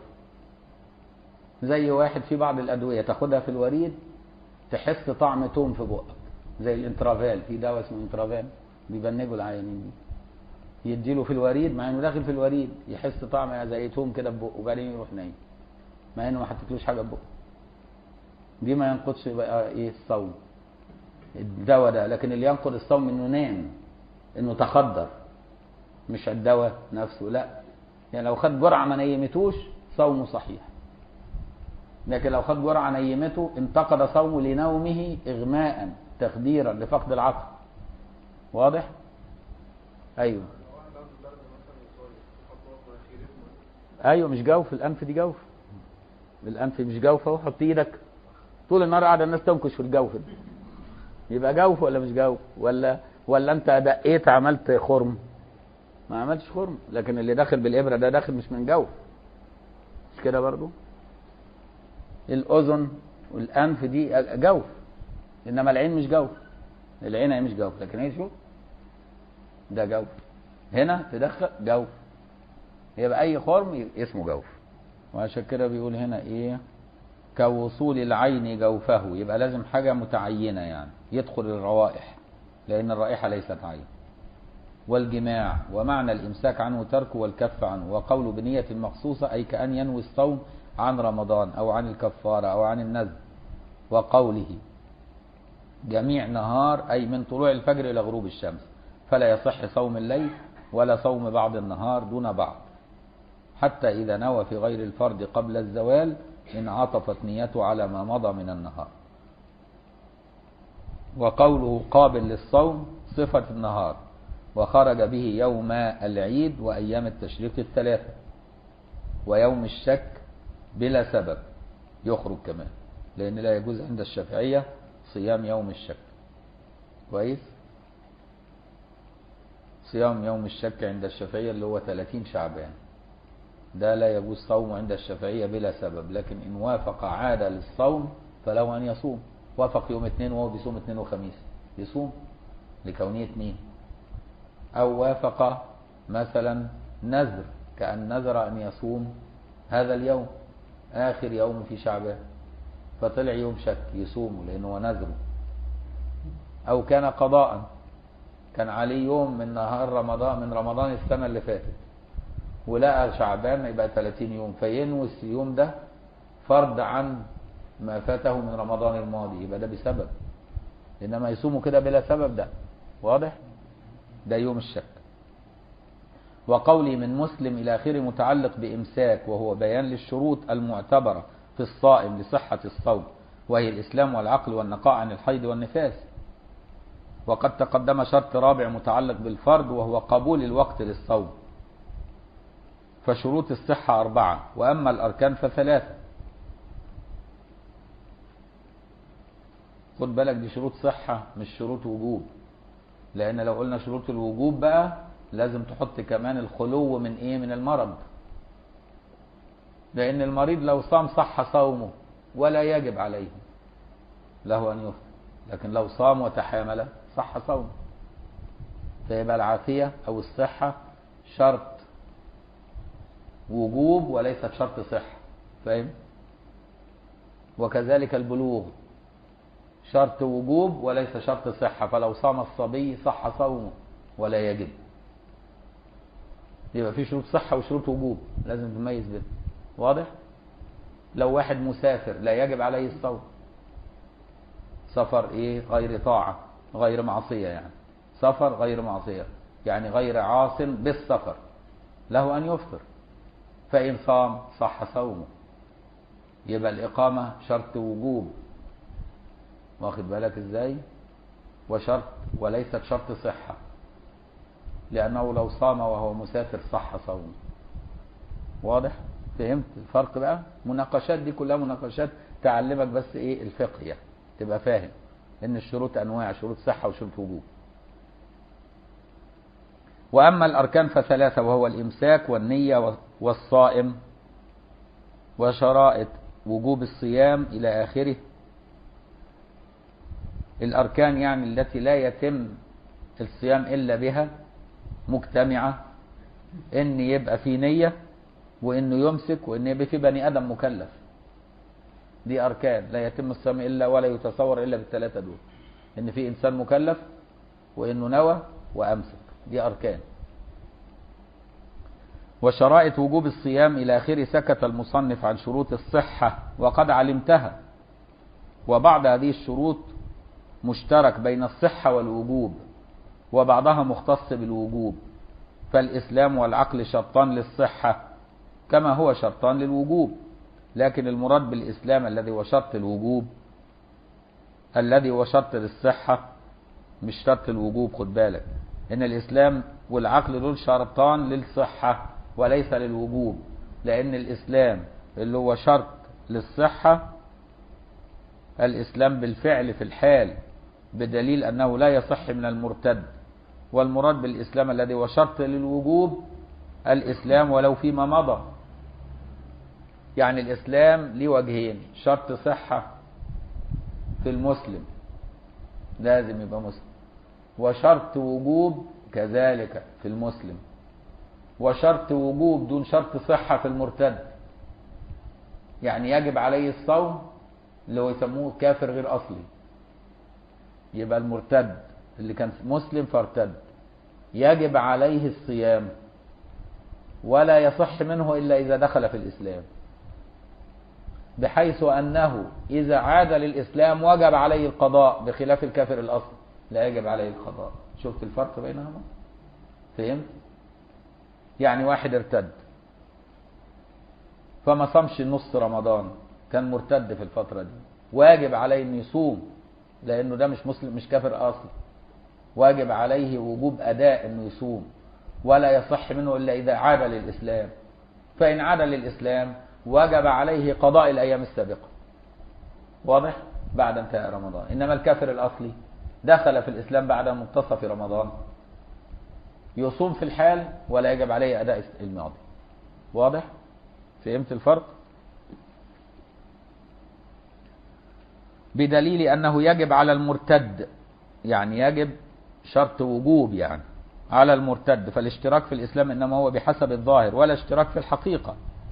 A: زي واحد في بعض الادويه تاخدها في الوريد تحس طعم توم في بقك زي الانترافال في دواء اسمه انترافال بيبنجوا العيانين دي يديله في الوريد مع انه داخل في الوريد يحس طعم زي توم كده في بقه وبعدين يروح نايم مع انه ما حطيتلوش حاجه في بقه دي ما ينقضش بقى ايه الصوم الدواء ده لكن اللي ينقض الصوم انه نام انه تخدر مش الدواء نفسه لا يعني لو خد جرعه ما نيمتوش صومه صحيح لكن لو خد جرعه نيمته انتقد صومه لنومه اغماء تخديرا لفقد العقل واضح ايوه ايوه مش جوف الانف دي جوف الانف مش جوف اهو حط ايدك طول النهار قاعده الناس تنكش في الجوف ده يبقى جوف ولا مش جوف ولا ولا انت دقيت عملت خرم ما عملتش خرم لكن اللي داخل بالابره ده داخل مش من جوف مش كده برضو الاذن والانف دي جوف انما العين مش جوف العين هي مش جوف لكن هي شوف ده جوف هنا تدخل جوف يبقى اي خرم اسمه جوف وعشان كده بيقول هنا ايه كوصول العين جوفه يبقى لازم حاجة متعينة يعني يدخل الروائح لأن الرائحة ليست عين والجماع ومعنى الإمساك عنه تركه والكف عنه وقول بنية مخصوصة أي كأن ينوي الصوم عن رمضان أو عن الكفارة أو عن النذر وقوله جميع نهار أي من طلوع الفجر إلى غروب الشمس فلا يصح صوم الليل ولا صوم بعض النهار دون بعض حتى إذا نوى في غير الفرض قبل الزوال انعطفت نيته على ما مضى من النهار وقوله قابل للصوم صفة النهار وخرج به يوم العيد وأيام التشريق الثلاثة ويوم الشك بلا سبب يخرج كمان لأن لا يجوز عند الشافعية صيام يوم الشك كويس صيام يوم الشك عند الشافعية اللي هو 30 شعبان ده لا يجوز صومه عند الشافعية بلا سبب لكن إن وافق عادة للصوم فله أن يصوم وافق يوم اثنين وهو بيصوم اثنين وخميس يصوم لكونه اثنين أو وافق مثلا نذر كأن نذر أن يصوم هذا اليوم آخر يوم في شعبان فطلع يوم شك يصومه لأنه هو نذره أو كان قضاء كان عليه يوم من نهار رمضان من رمضان السنة اللي فاتت ولقى شعبان يبقى 30 يوم فينوي اليوم ده فرض عن ما فاته من رمضان الماضي يبقى ده بسبب انما يصوموا كده بلا سبب ده واضح ده يوم الشك وقولي من مسلم الى اخره متعلق بامساك وهو بيان للشروط المعتبره في الصائم لصحه الصوم وهي الاسلام والعقل والنقاء عن الحيض والنفاس وقد تقدم شرط رابع متعلق بالفرض وهو قبول الوقت للصوم فشروط الصحة أربعة وأما الأركان فثلاثة خد بالك دي شروط صحة مش شروط وجوب لأن لو قلنا شروط الوجوب بقى لازم تحط كمان الخلو من إيه من المرض لأن المريض لو صام صح صومه ولا يجب عليه له أن يفطر لكن لو صام وتحامل صح صومه فيبقى العافية أو الصحة شرط وجوب وليست شرط صحة فاهم وكذلك البلوغ شرط وجوب وليس شرط صحة فلو صام الصبي صح صومه ولا يجب يبقى في شروط صحة وشروط وجوب لازم تميز بينهم واضح لو واحد مسافر لا يجب عليه الصوم سفر ايه غير طاعة غير معصية يعني سفر غير معصية يعني غير عاص بالسفر له أن يفطر فإن صام صح صومه يبقى الإقامة شرط وجوب واخد بالك ازاي وشرط وليست شرط صحة لأنه لو صام وهو مسافر صح صومه واضح فهمت الفرق بقى مناقشات دي كلها مناقشات تعلمك بس ايه الفقه يعني تبقى فاهم ان الشروط انواع شروط صحة وشروط وجوب وأما الأركان فثلاثة وهو الإمساك والنية والصائم وشرائط وجوب الصيام إلى آخره الأركان يعني التي لا يتم الصيام إلا بها مجتمعة إن يبقى في نية وإنه يمسك وإن يبقى في بني آدم مكلف دي أركان لا يتم الصيام إلا ولا يتصور إلا بالثلاثة دول إن في إنسان مكلف وإنه نوى وأمسك دي أركان وشرائط وجوب الصيام إلى آخره سكت المصنف عن شروط الصحة وقد علمتها وبعض هذه الشروط مشترك بين الصحة والوجوب وبعضها مختص بالوجوب فالإسلام والعقل شرطان للصحة كما هو شرطان للوجوب لكن المراد بالإسلام الذي هو شرط الوجوب الذي هو شرط للصحة مش شرط الوجوب خد بالك ان الاسلام والعقل دول شرطان للصحة وليس للوجوب لأن الإسلام اللي هو شرط للصحة الإسلام بالفعل في الحال بدليل أنه لا يصح من المرتد والمراد بالإسلام الذي هو شرط للوجوب الإسلام ولو فيما مضى يعني الإسلام ليه وجهين شرط صحة في المسلم لازم يبقى مسلم وشرط وجوب كذلك في المسلم وشرط وجوب دون شرط صحة في المرتد يعني يجب عليه الصوم اللي هو يسموه كافر غير أصلي يبقى المرتد اللي كان مسلم فارتد يجب عليه الصيام ولا يصح منه إلا إذا دخل في الإسلام بحيث أنه إذا عاد للإسلام وجب عليه القضاء بخلاف الكافر الأصل لا يجب عليه القضاء شفت الفرق بينهما فهمت يعني واحد ارتد فما صامش نص رمضان كان مرتد في الفترة دي واجب عليه انه يصوم لانه ده مش مسلم مش كافر اصلا واجب عليه وجوب اداء انه يصوم ولا يصح منه الا اذا عاد للاسلام فان عاد للاسلام وجب عليه قضاء الايام السابقه واضح بعد انتهاء رمضان انما الكافر الاصلي دخل في الاسلام بعد منتصف رمضان يصوم في الحال ولا يجب عليه اداء الماضي واضح فهمت الفرق بدليل انه يجب على المرتد يعني يجب شرط وجوب يعني على المرتد فالاشتراك في الاسلام انما هو بحسب الظاهر ولا اشتراك في الحقيقه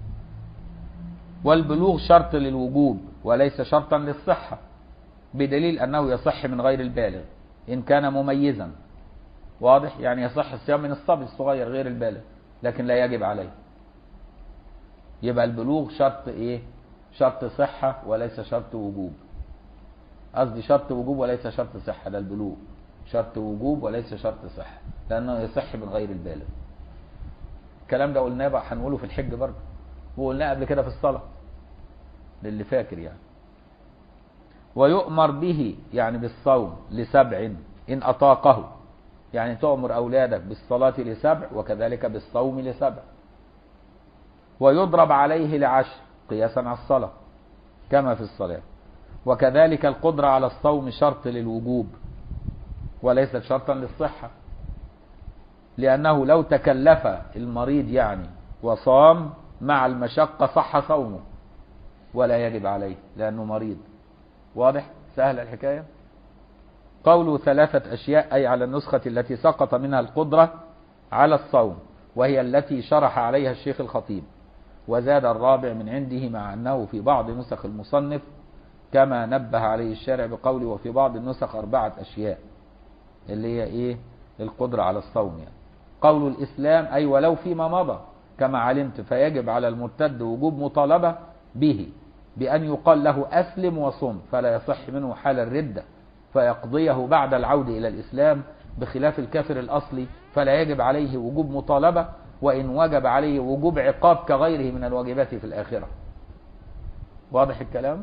A: والبلوغ شرط للوجوب وليس شرطا للصحه بدليل انه يصح من غير البالغ ان كان مميزا واضح يعني يصح الصيام من الصبي الصغير غير البالغ لكن لا يجب عليه يبقى البلوغ شرط ايه شرط صحه وليس شرط وجوب قصدي شرط وجوب وليس شرط صحة ده البلوغ شرط وجوب وليس شرط صحة لأنه يصح من غير البالغ الكلام ده قلناه بقى هنقوله في الحج برضه وقلناه قبل كده في الصلاة للي فاكر يعني ويؤمر به يعني بالصوم لسبع إن أطاقه يعني تؤمر أولادك بالصلاة لسبع وكذلك بالصوم لسبع ويضرب عليه لعشر قياسا على الصلاة كما في الصلاة وكذلك القدرة على الصوم شرط للوجوب وليست شرطا للصحة لأنه لو تكلف المريض يعني وصام مع المشقة صح صومه ولا يجب عليه لأنه مريض واضح سهل الحكاية قوله ثلاثة أشياء أي على النسخة التي سقط منها القدرة على الصوم وهي التي شرح عليها الشيخ الخطيب وزاد الرابع من عنده مع أنه في بعض نسخ المصنف كما نبه عليه الشارع بقوله وفي بعض النسخ أربعة أشياء اللي هي إيه القدرة على الصوم يعني قول الإسلام أي ولو فيما مضى كما علمت فيجب على المرتد وجوب مطالبة به بأن يقال له أسلم وصم فلا يصح منه حال الردة فيقضيه بعد العودة إلى الإسلام بخلاف الكافر الأصلي فلا يجب عليه وجوب مطالبة وإن وجب عليه وجوب عقاب كغيره من الواجبات في الآخرة واضح الكلام؟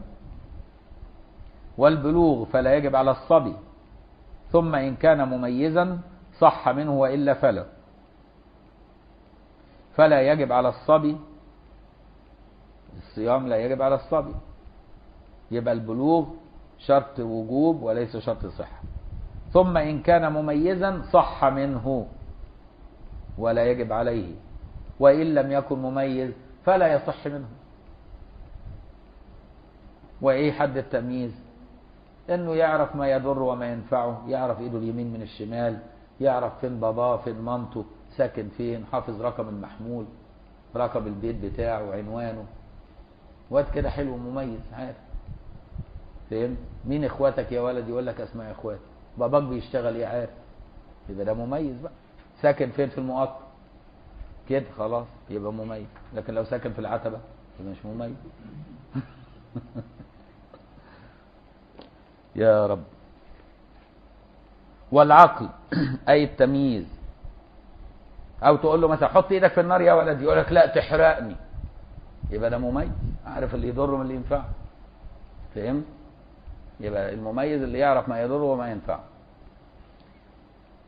A: والبلوغ فلا يجب على الصبي ثم إن كان مميزا صح منه وإلا فلا فلا يجب على الصبي الصيام لا يجب على الصبي يبقى البلوغ شرط وجوب وليس شرط صحة ثم إن كان مميزا صح منه ولا يجب عليه وإن لم يكن مميز فلا يصح منه وإيه حد التمييز انه يعرف ما يضر وما ينفعه يعرف ايده اليمين من الشمال يعرف فين باباه فين مامته ساكن فين حافظ رقم المحمول رقم البيت بتاعه عنوانه واد كده حلو مميز عارف فهمت مين اخواتك يا ولد يقول لك اسماء اخوات باباك بيشتغل ايه عارف يبقى ده مميز بقى ساكن فين في المقطم كده خلاص يبقى مميز لكن لو ساكن في العتبه يبقى مش مميز يا رب والعقل أي التمييز أو تقول له مثلا حط إيدك في النار يا ولد يقول لك لا تحرقني يبقى ده مميز عارف اللي يضره من اللي ينفعه فهمت؟ يبقى المميز اللي يعرف ما يضره وما ينفعه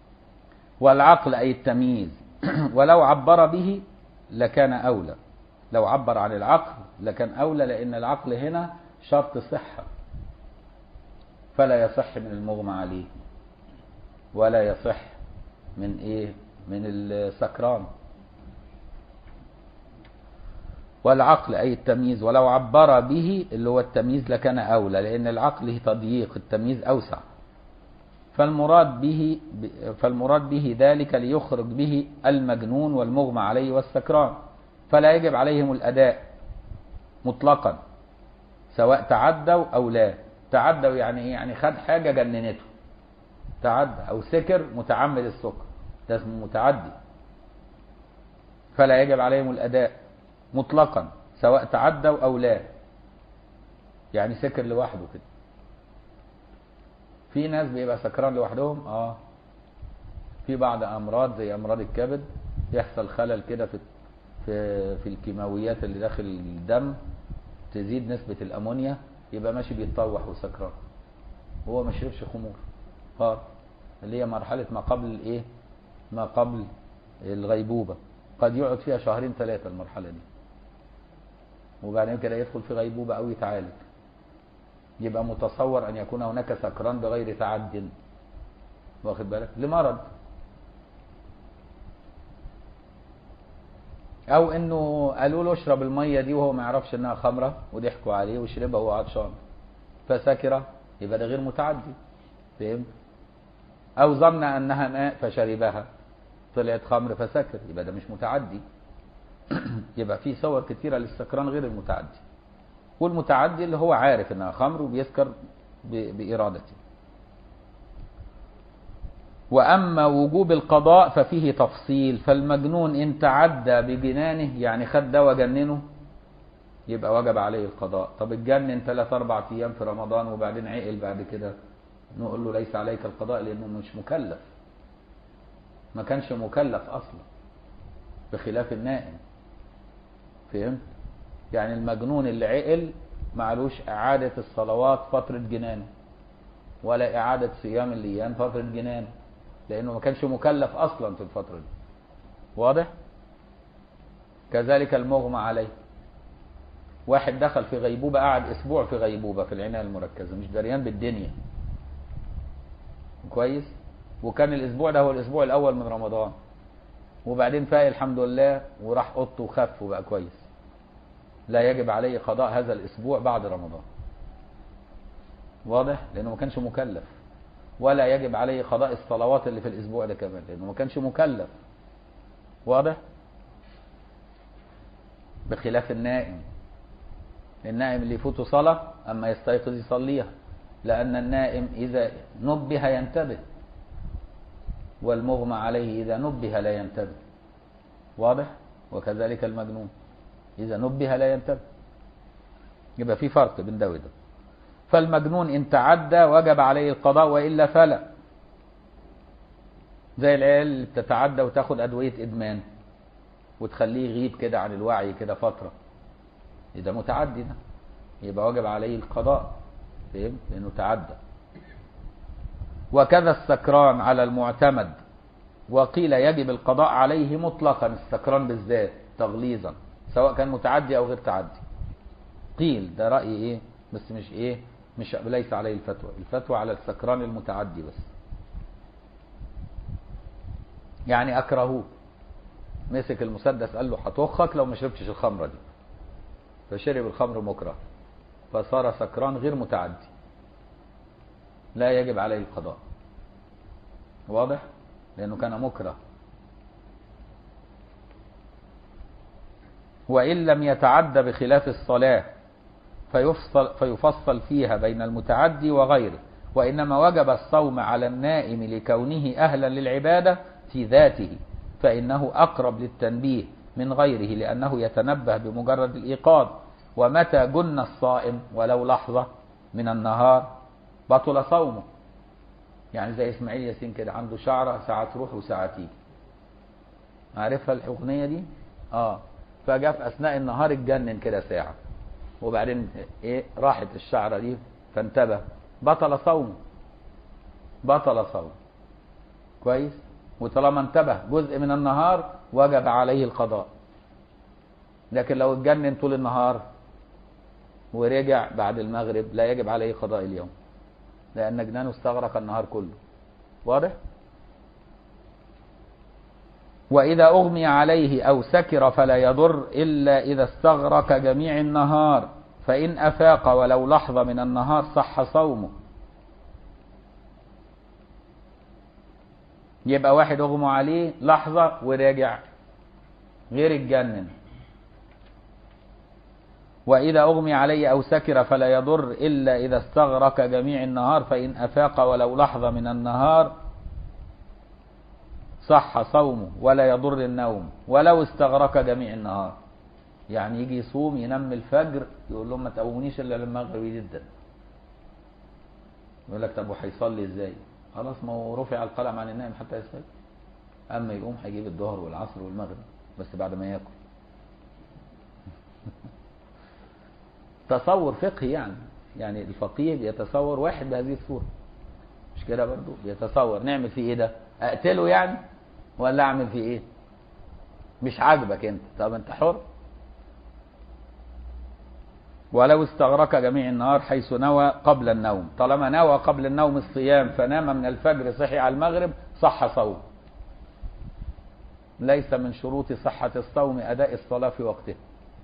A: والعقل أي التمييز ولو عبر به لكان أولى لو عبر عن العقل لكان أولى لأن العقل هنا شرط صحة فلا يصح من المغمى عليه ولا يصح من ايه من السكران والعقل أي التمييز ولو عبر به اللي هو التمييز لكان أولى لأن العقل تضييق التمييز أوسع فالمراد به فالمراد به ذلك ليخرج به المجنون والمغمى عليه والسكران فلا يجب عليهم الأداء مطلقا سواء تعدوا أو لا تعدوا يعني ايه يعني خد حاجة جننته تعدى أو سكر متعمد السكر ده اسمه متعدي فلا يجب عليهم الأداء مطلقا سواء تعدوا أو لا يعني سكر لوحده كده في ناس بيبقى سكران لوحدهم اه في بعض امراض زي امراض الكبد يحصل خلل كده في في في الكيماويات اللي داخل الدم تزيد نسبة الامونيا يبقى ماشي بيتطوح وسكران هو ما شربش خمور اه اللي هي مرحلة ما قبل الايه ما قبل الغيبوبة قد يقعد فيها شهرين ثلاثة المرحلة دي وبعدين كده يدخل في غيبوبة او يتعالج يبقى متصور ان يكون هناك سكران بغير تعد واخد بالك لمرض او انه قالوا له اشرب الميه دي وهو ما يعرفش انها خمره وضحكوا عليه وشربها وهو عطشان فسكر يبقى ده غير متعدي فهمت او ظن انها ماء فشربها طلعت خمر فسكر يبقى ده مش متعدي يبقى في صور كتيره للسكران غير المتعدي والمتعدي اللي هو عارف انها خمر وبيسكر بارادته واما وجوب القضاء ففيه تفصيل فالمجنون ان تعدى بجنانه يعني خد دواء جننه يبقى وجب عليه القضاء طب اتجنن ثلاث اربع ايام في رمضان وبعدين عقل بعد كده نقول له ليس عليك القضاء لانه مش مكلف ما كانش مكلف اصلا بخلاف النائم فهمت يعني المجنون اللي عقل معلوش إعادة الصلوات فترة جنانه ولا إعادة صيام الأيام فترة جنانه لأنه ما كانش مكلف أصلا في الفترة دي واضح؟ كذلك المغمى عليه واحد دخل في غيبوبة قعد أسبوع في غيبوبة في العناية المركزة مش دريان بالدنيا كويس؟ وكان الأسبوع ده هو الأسبوع الأول من رمضان وبعدين فاق الحمد لله وراح أوضته وخف وبقى كويس لا يجب عليه قضاء هذا الاسبوع بعد رمضان واضح لانه ما كانش مكلف ولا يجب عليه قضاء الصلوات اللي في الاسبوع ده كمان لانه ما كانش مكلف واضح بخلاف النائم النائم اللي يفوته صلاة اما يستيقظ يصليها لان النائم اذا نبه ينتبه والمغمى عليه اذا نبه لا ينتبه واضح وكذلك المجنون إذا نبه لا ينتبه يبقى في فرق بين ده وده فالمجنون إن تعدى وجب عليه القضاء وإلا فلا زي العيال اللي بتتعدى وتاخد أدوية إدمان وتخليه يغيب كده عن الوعي كده فترة إذا متعدي ده يبقى وجب عليه القضاء فهمت لأنه تعدى وكذا السكران على المعتمد وقيل يجب القضاء عليه مطلقا السكران بالذات تغليظا سواء كان متعدي او غير تعدي قيل ده رأي ايه بس مش ايه مش ليس عليه الفتوى الفتوى على السكران المتعدي بس يعني اكرهوه مسك المسدس قال له هتوخك لو ما شربتش الخمره دي فشرب الخمر مكره فصار سكران غير متعدي لا يجب عليه القضاء واضح لانه كان مكره وإن لم يتعد بخلاف الصلاة فيفصل, فيفصل فيها بين المتعدي وغيره وإنما وجب الصوم على النائم لكونه أهلا للعبادة في ذاته فإنه أقرب للتنبيه من غيره لأنه يتنبه بمجرد الإيقاظ ومتى جن الصائم ولو لحظة من النهار بطل صومه يعني زي إسماعيل ياسين كده عنده شعرة ساعة تروح وساعة تيجي عارفها الأغنية دي؟ آه فجاء في اثناء النهار اتجنن كده ساعه وبعدين ايه راحت الشعره دي فانتبه بطل صوم بطل صوم كويس وطالما انتبه جزء من النهار وجب عليه القضاء لكن لو اتجنن طول النهار ورجع بعد المغرب لا يجب عليه قضاء اليوم لأن جنانه استغرق النهار كله واضح؟ وإذا أغمي عليه أو سكر فلا يضر إلا إذا استغرق جميع النهار فإن أفاق ولو لحظة من النهار صح صومه يبقى واحد أغمى عليه لحظة وراجع غير اتجنن وإذا أغمي عليه أو سكر فلا يضر إلا إذا استغرق جميع النهار فإن أفاق ولو لحظة من النهار صح صومه ولا يضر النوم ولو استغرق جميع النهار يعني يجي يصوم ينام الفجر يقول لهم ما تقومونيش الا لما المغرب جدا يقول لك طب وهيصلي ازاي خلاص ما هو رفع القلم عن النائم حتى يستيقظ اما يقوم هيجيب الظهر والعصر والمغرب بس بعد ما ياكل تصور فقهي يعني يعني الفقيه بيتصور واحد بهذه الصوره مش كده برضو بيتصور نعمل فيه ايه ده اقتله يعني ولا اعمل فيه ايه مش عاجبك انت طب انت حر ولو استغرق جميع النهار حيث نوى قبل النوم طالما نوى قبل النوم الصيام فنام من الفجر صحي على المغرب صح صوم ليس من شروط صحة الصوم أداء الصلاة في وقتها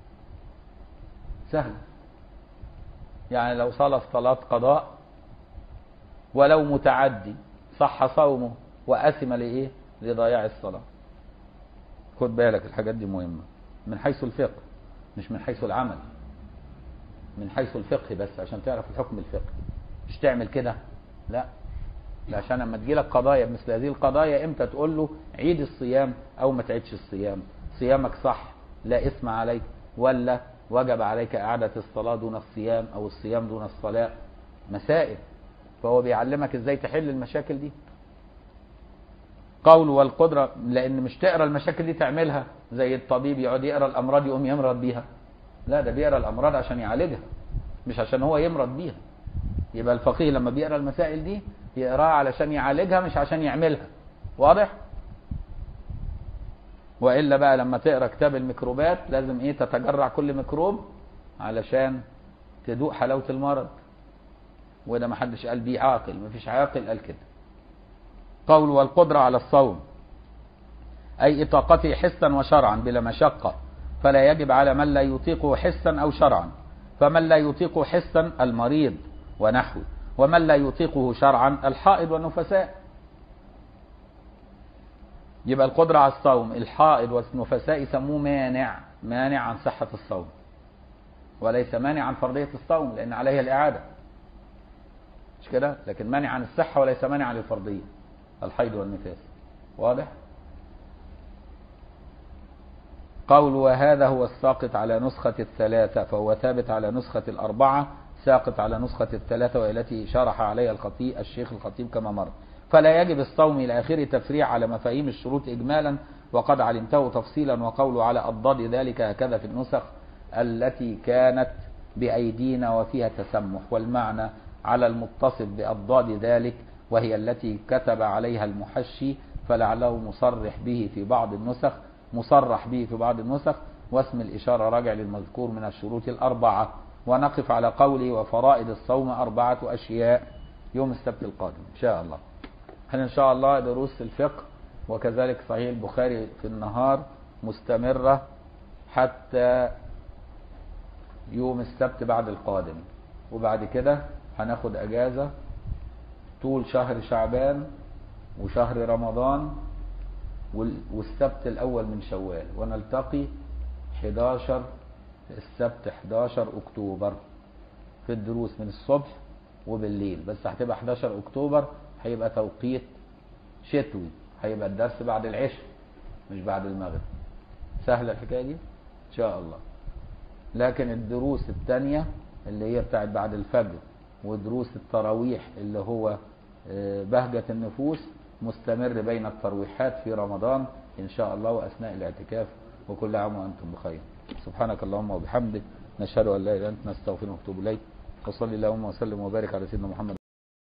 A: سهل يعني لو صلى صلاة قضاء ولو متعدي صح صومه وأثم لإيه لضياع الصلاة خد بالك الحاجات دي مهمة من حيث الفقه مش من حيث العمل من حيث الفقه بس عشان تعرف الحكم الفقهي مش تعمل كده لا لا عشان لما تجيلك قضايا مثل هذه القضايا امتى تقول له عيد الصيام او ما تعيدش الصيام صيامك صح لا اثم عليك ولا وجب عليك اعاده الصلاه دون الصيام او الصيام دون الصلاه مسائل فهو بيعلمك ازاي تحل المشاكل دي قول والقدرة لأن مش تقرا المشاكل دي تعملها زي الطبيب يقعد يقرا الأمراض يقوم يمرض بيها لا ده بيقرا الأمراض عشان يعالجها مش عشان هو يمرض بيها يبقى الفقيه لما بيقرا المسائل دي يقراها علشان يعالجها مش عشان يعملها واضح والا بقى لما تقرا كتاب الميكروبات لازم ايه تتجرع كل ميكروب علشان تدوق حلاوه المرض وده ما حدش قال بيه عاقل ما فيش عاقل قال كده قول والقدرة على الصوم أي إطاقته حسا وشرعا بلا مشقة فلا يجب على من لا يطيقه حسا أو شرعا فمن لا يطيقه حسا المريض ونحوه ومن لا يطيقه شرعا الحائض والنفساء يبقى القدرة على الصوم الحائض والنفساء يسموه مانع مانع عن صحة الصوم وليس مانع عن فرضية الصوم لأن عليه الإعادة مش كده لكن مانع عن الصحة وليس مانع عن الفرضية الحيض والنفاس واضح قول وهذا هو الساقط على نسخة الثلاثة فهو ثابت على نسخة الأربعة ساقط على نسخة الثلاثة والتي شرح عليها الخطيب الشيخ الخطيب كما مر فلا يجب الصوم إلى آخره تفريع على مفاهيم الشروط إجمالا وقد علمته تفصيلا وقول على أضداد ذلك هكذا في النسخ التي كانت بأيدينا وفيها تسمح والمعنى على المتصف بأضداد ذلك وهي التي كتب عليها المحشي فلعله مصرح به في بعض النسخ مصرح به في بعض النسخ واسم الإشارة راجع للمذكور من الشروط الأربعة ونقف على قوله وفرائض الصوم أربعة أشياء يوم السبت القادم إن شاء الله هل إن شاء الله دروس الفقه وكذلك صحيح البخاري في النهار مستمرة حتى يوم السبت بعد القادم وبعد كده هناخد أجازة طول شهر شعبان وشهر رمضان والسبت الأول من شوال ونلتقي 11 السبت 11 أكتوبر في الدروس من الصبح وبالليل بس هتبقى 11 أكتوبر هيبقى توقيت شتوي هيبقى الدرس بعد العشاء مش بعد المغرب سهلة الحكاية دي إن شاء الله لكن الدروس الثانية اللي هي بتاعت بعد الفجر ودروس التراويح اللي هو بهجة النفوس مستمر بين الترويحات في رمضان إن شاء الله وأثناء الاعتكاف وكل عام وأنتم بخير سبحانك اللهم وبحمدك نشهد أن لا إله إلا أنت نستغفرك ونتوب إليك وصلي اللهم وسلم وبارك على سيدنا محمد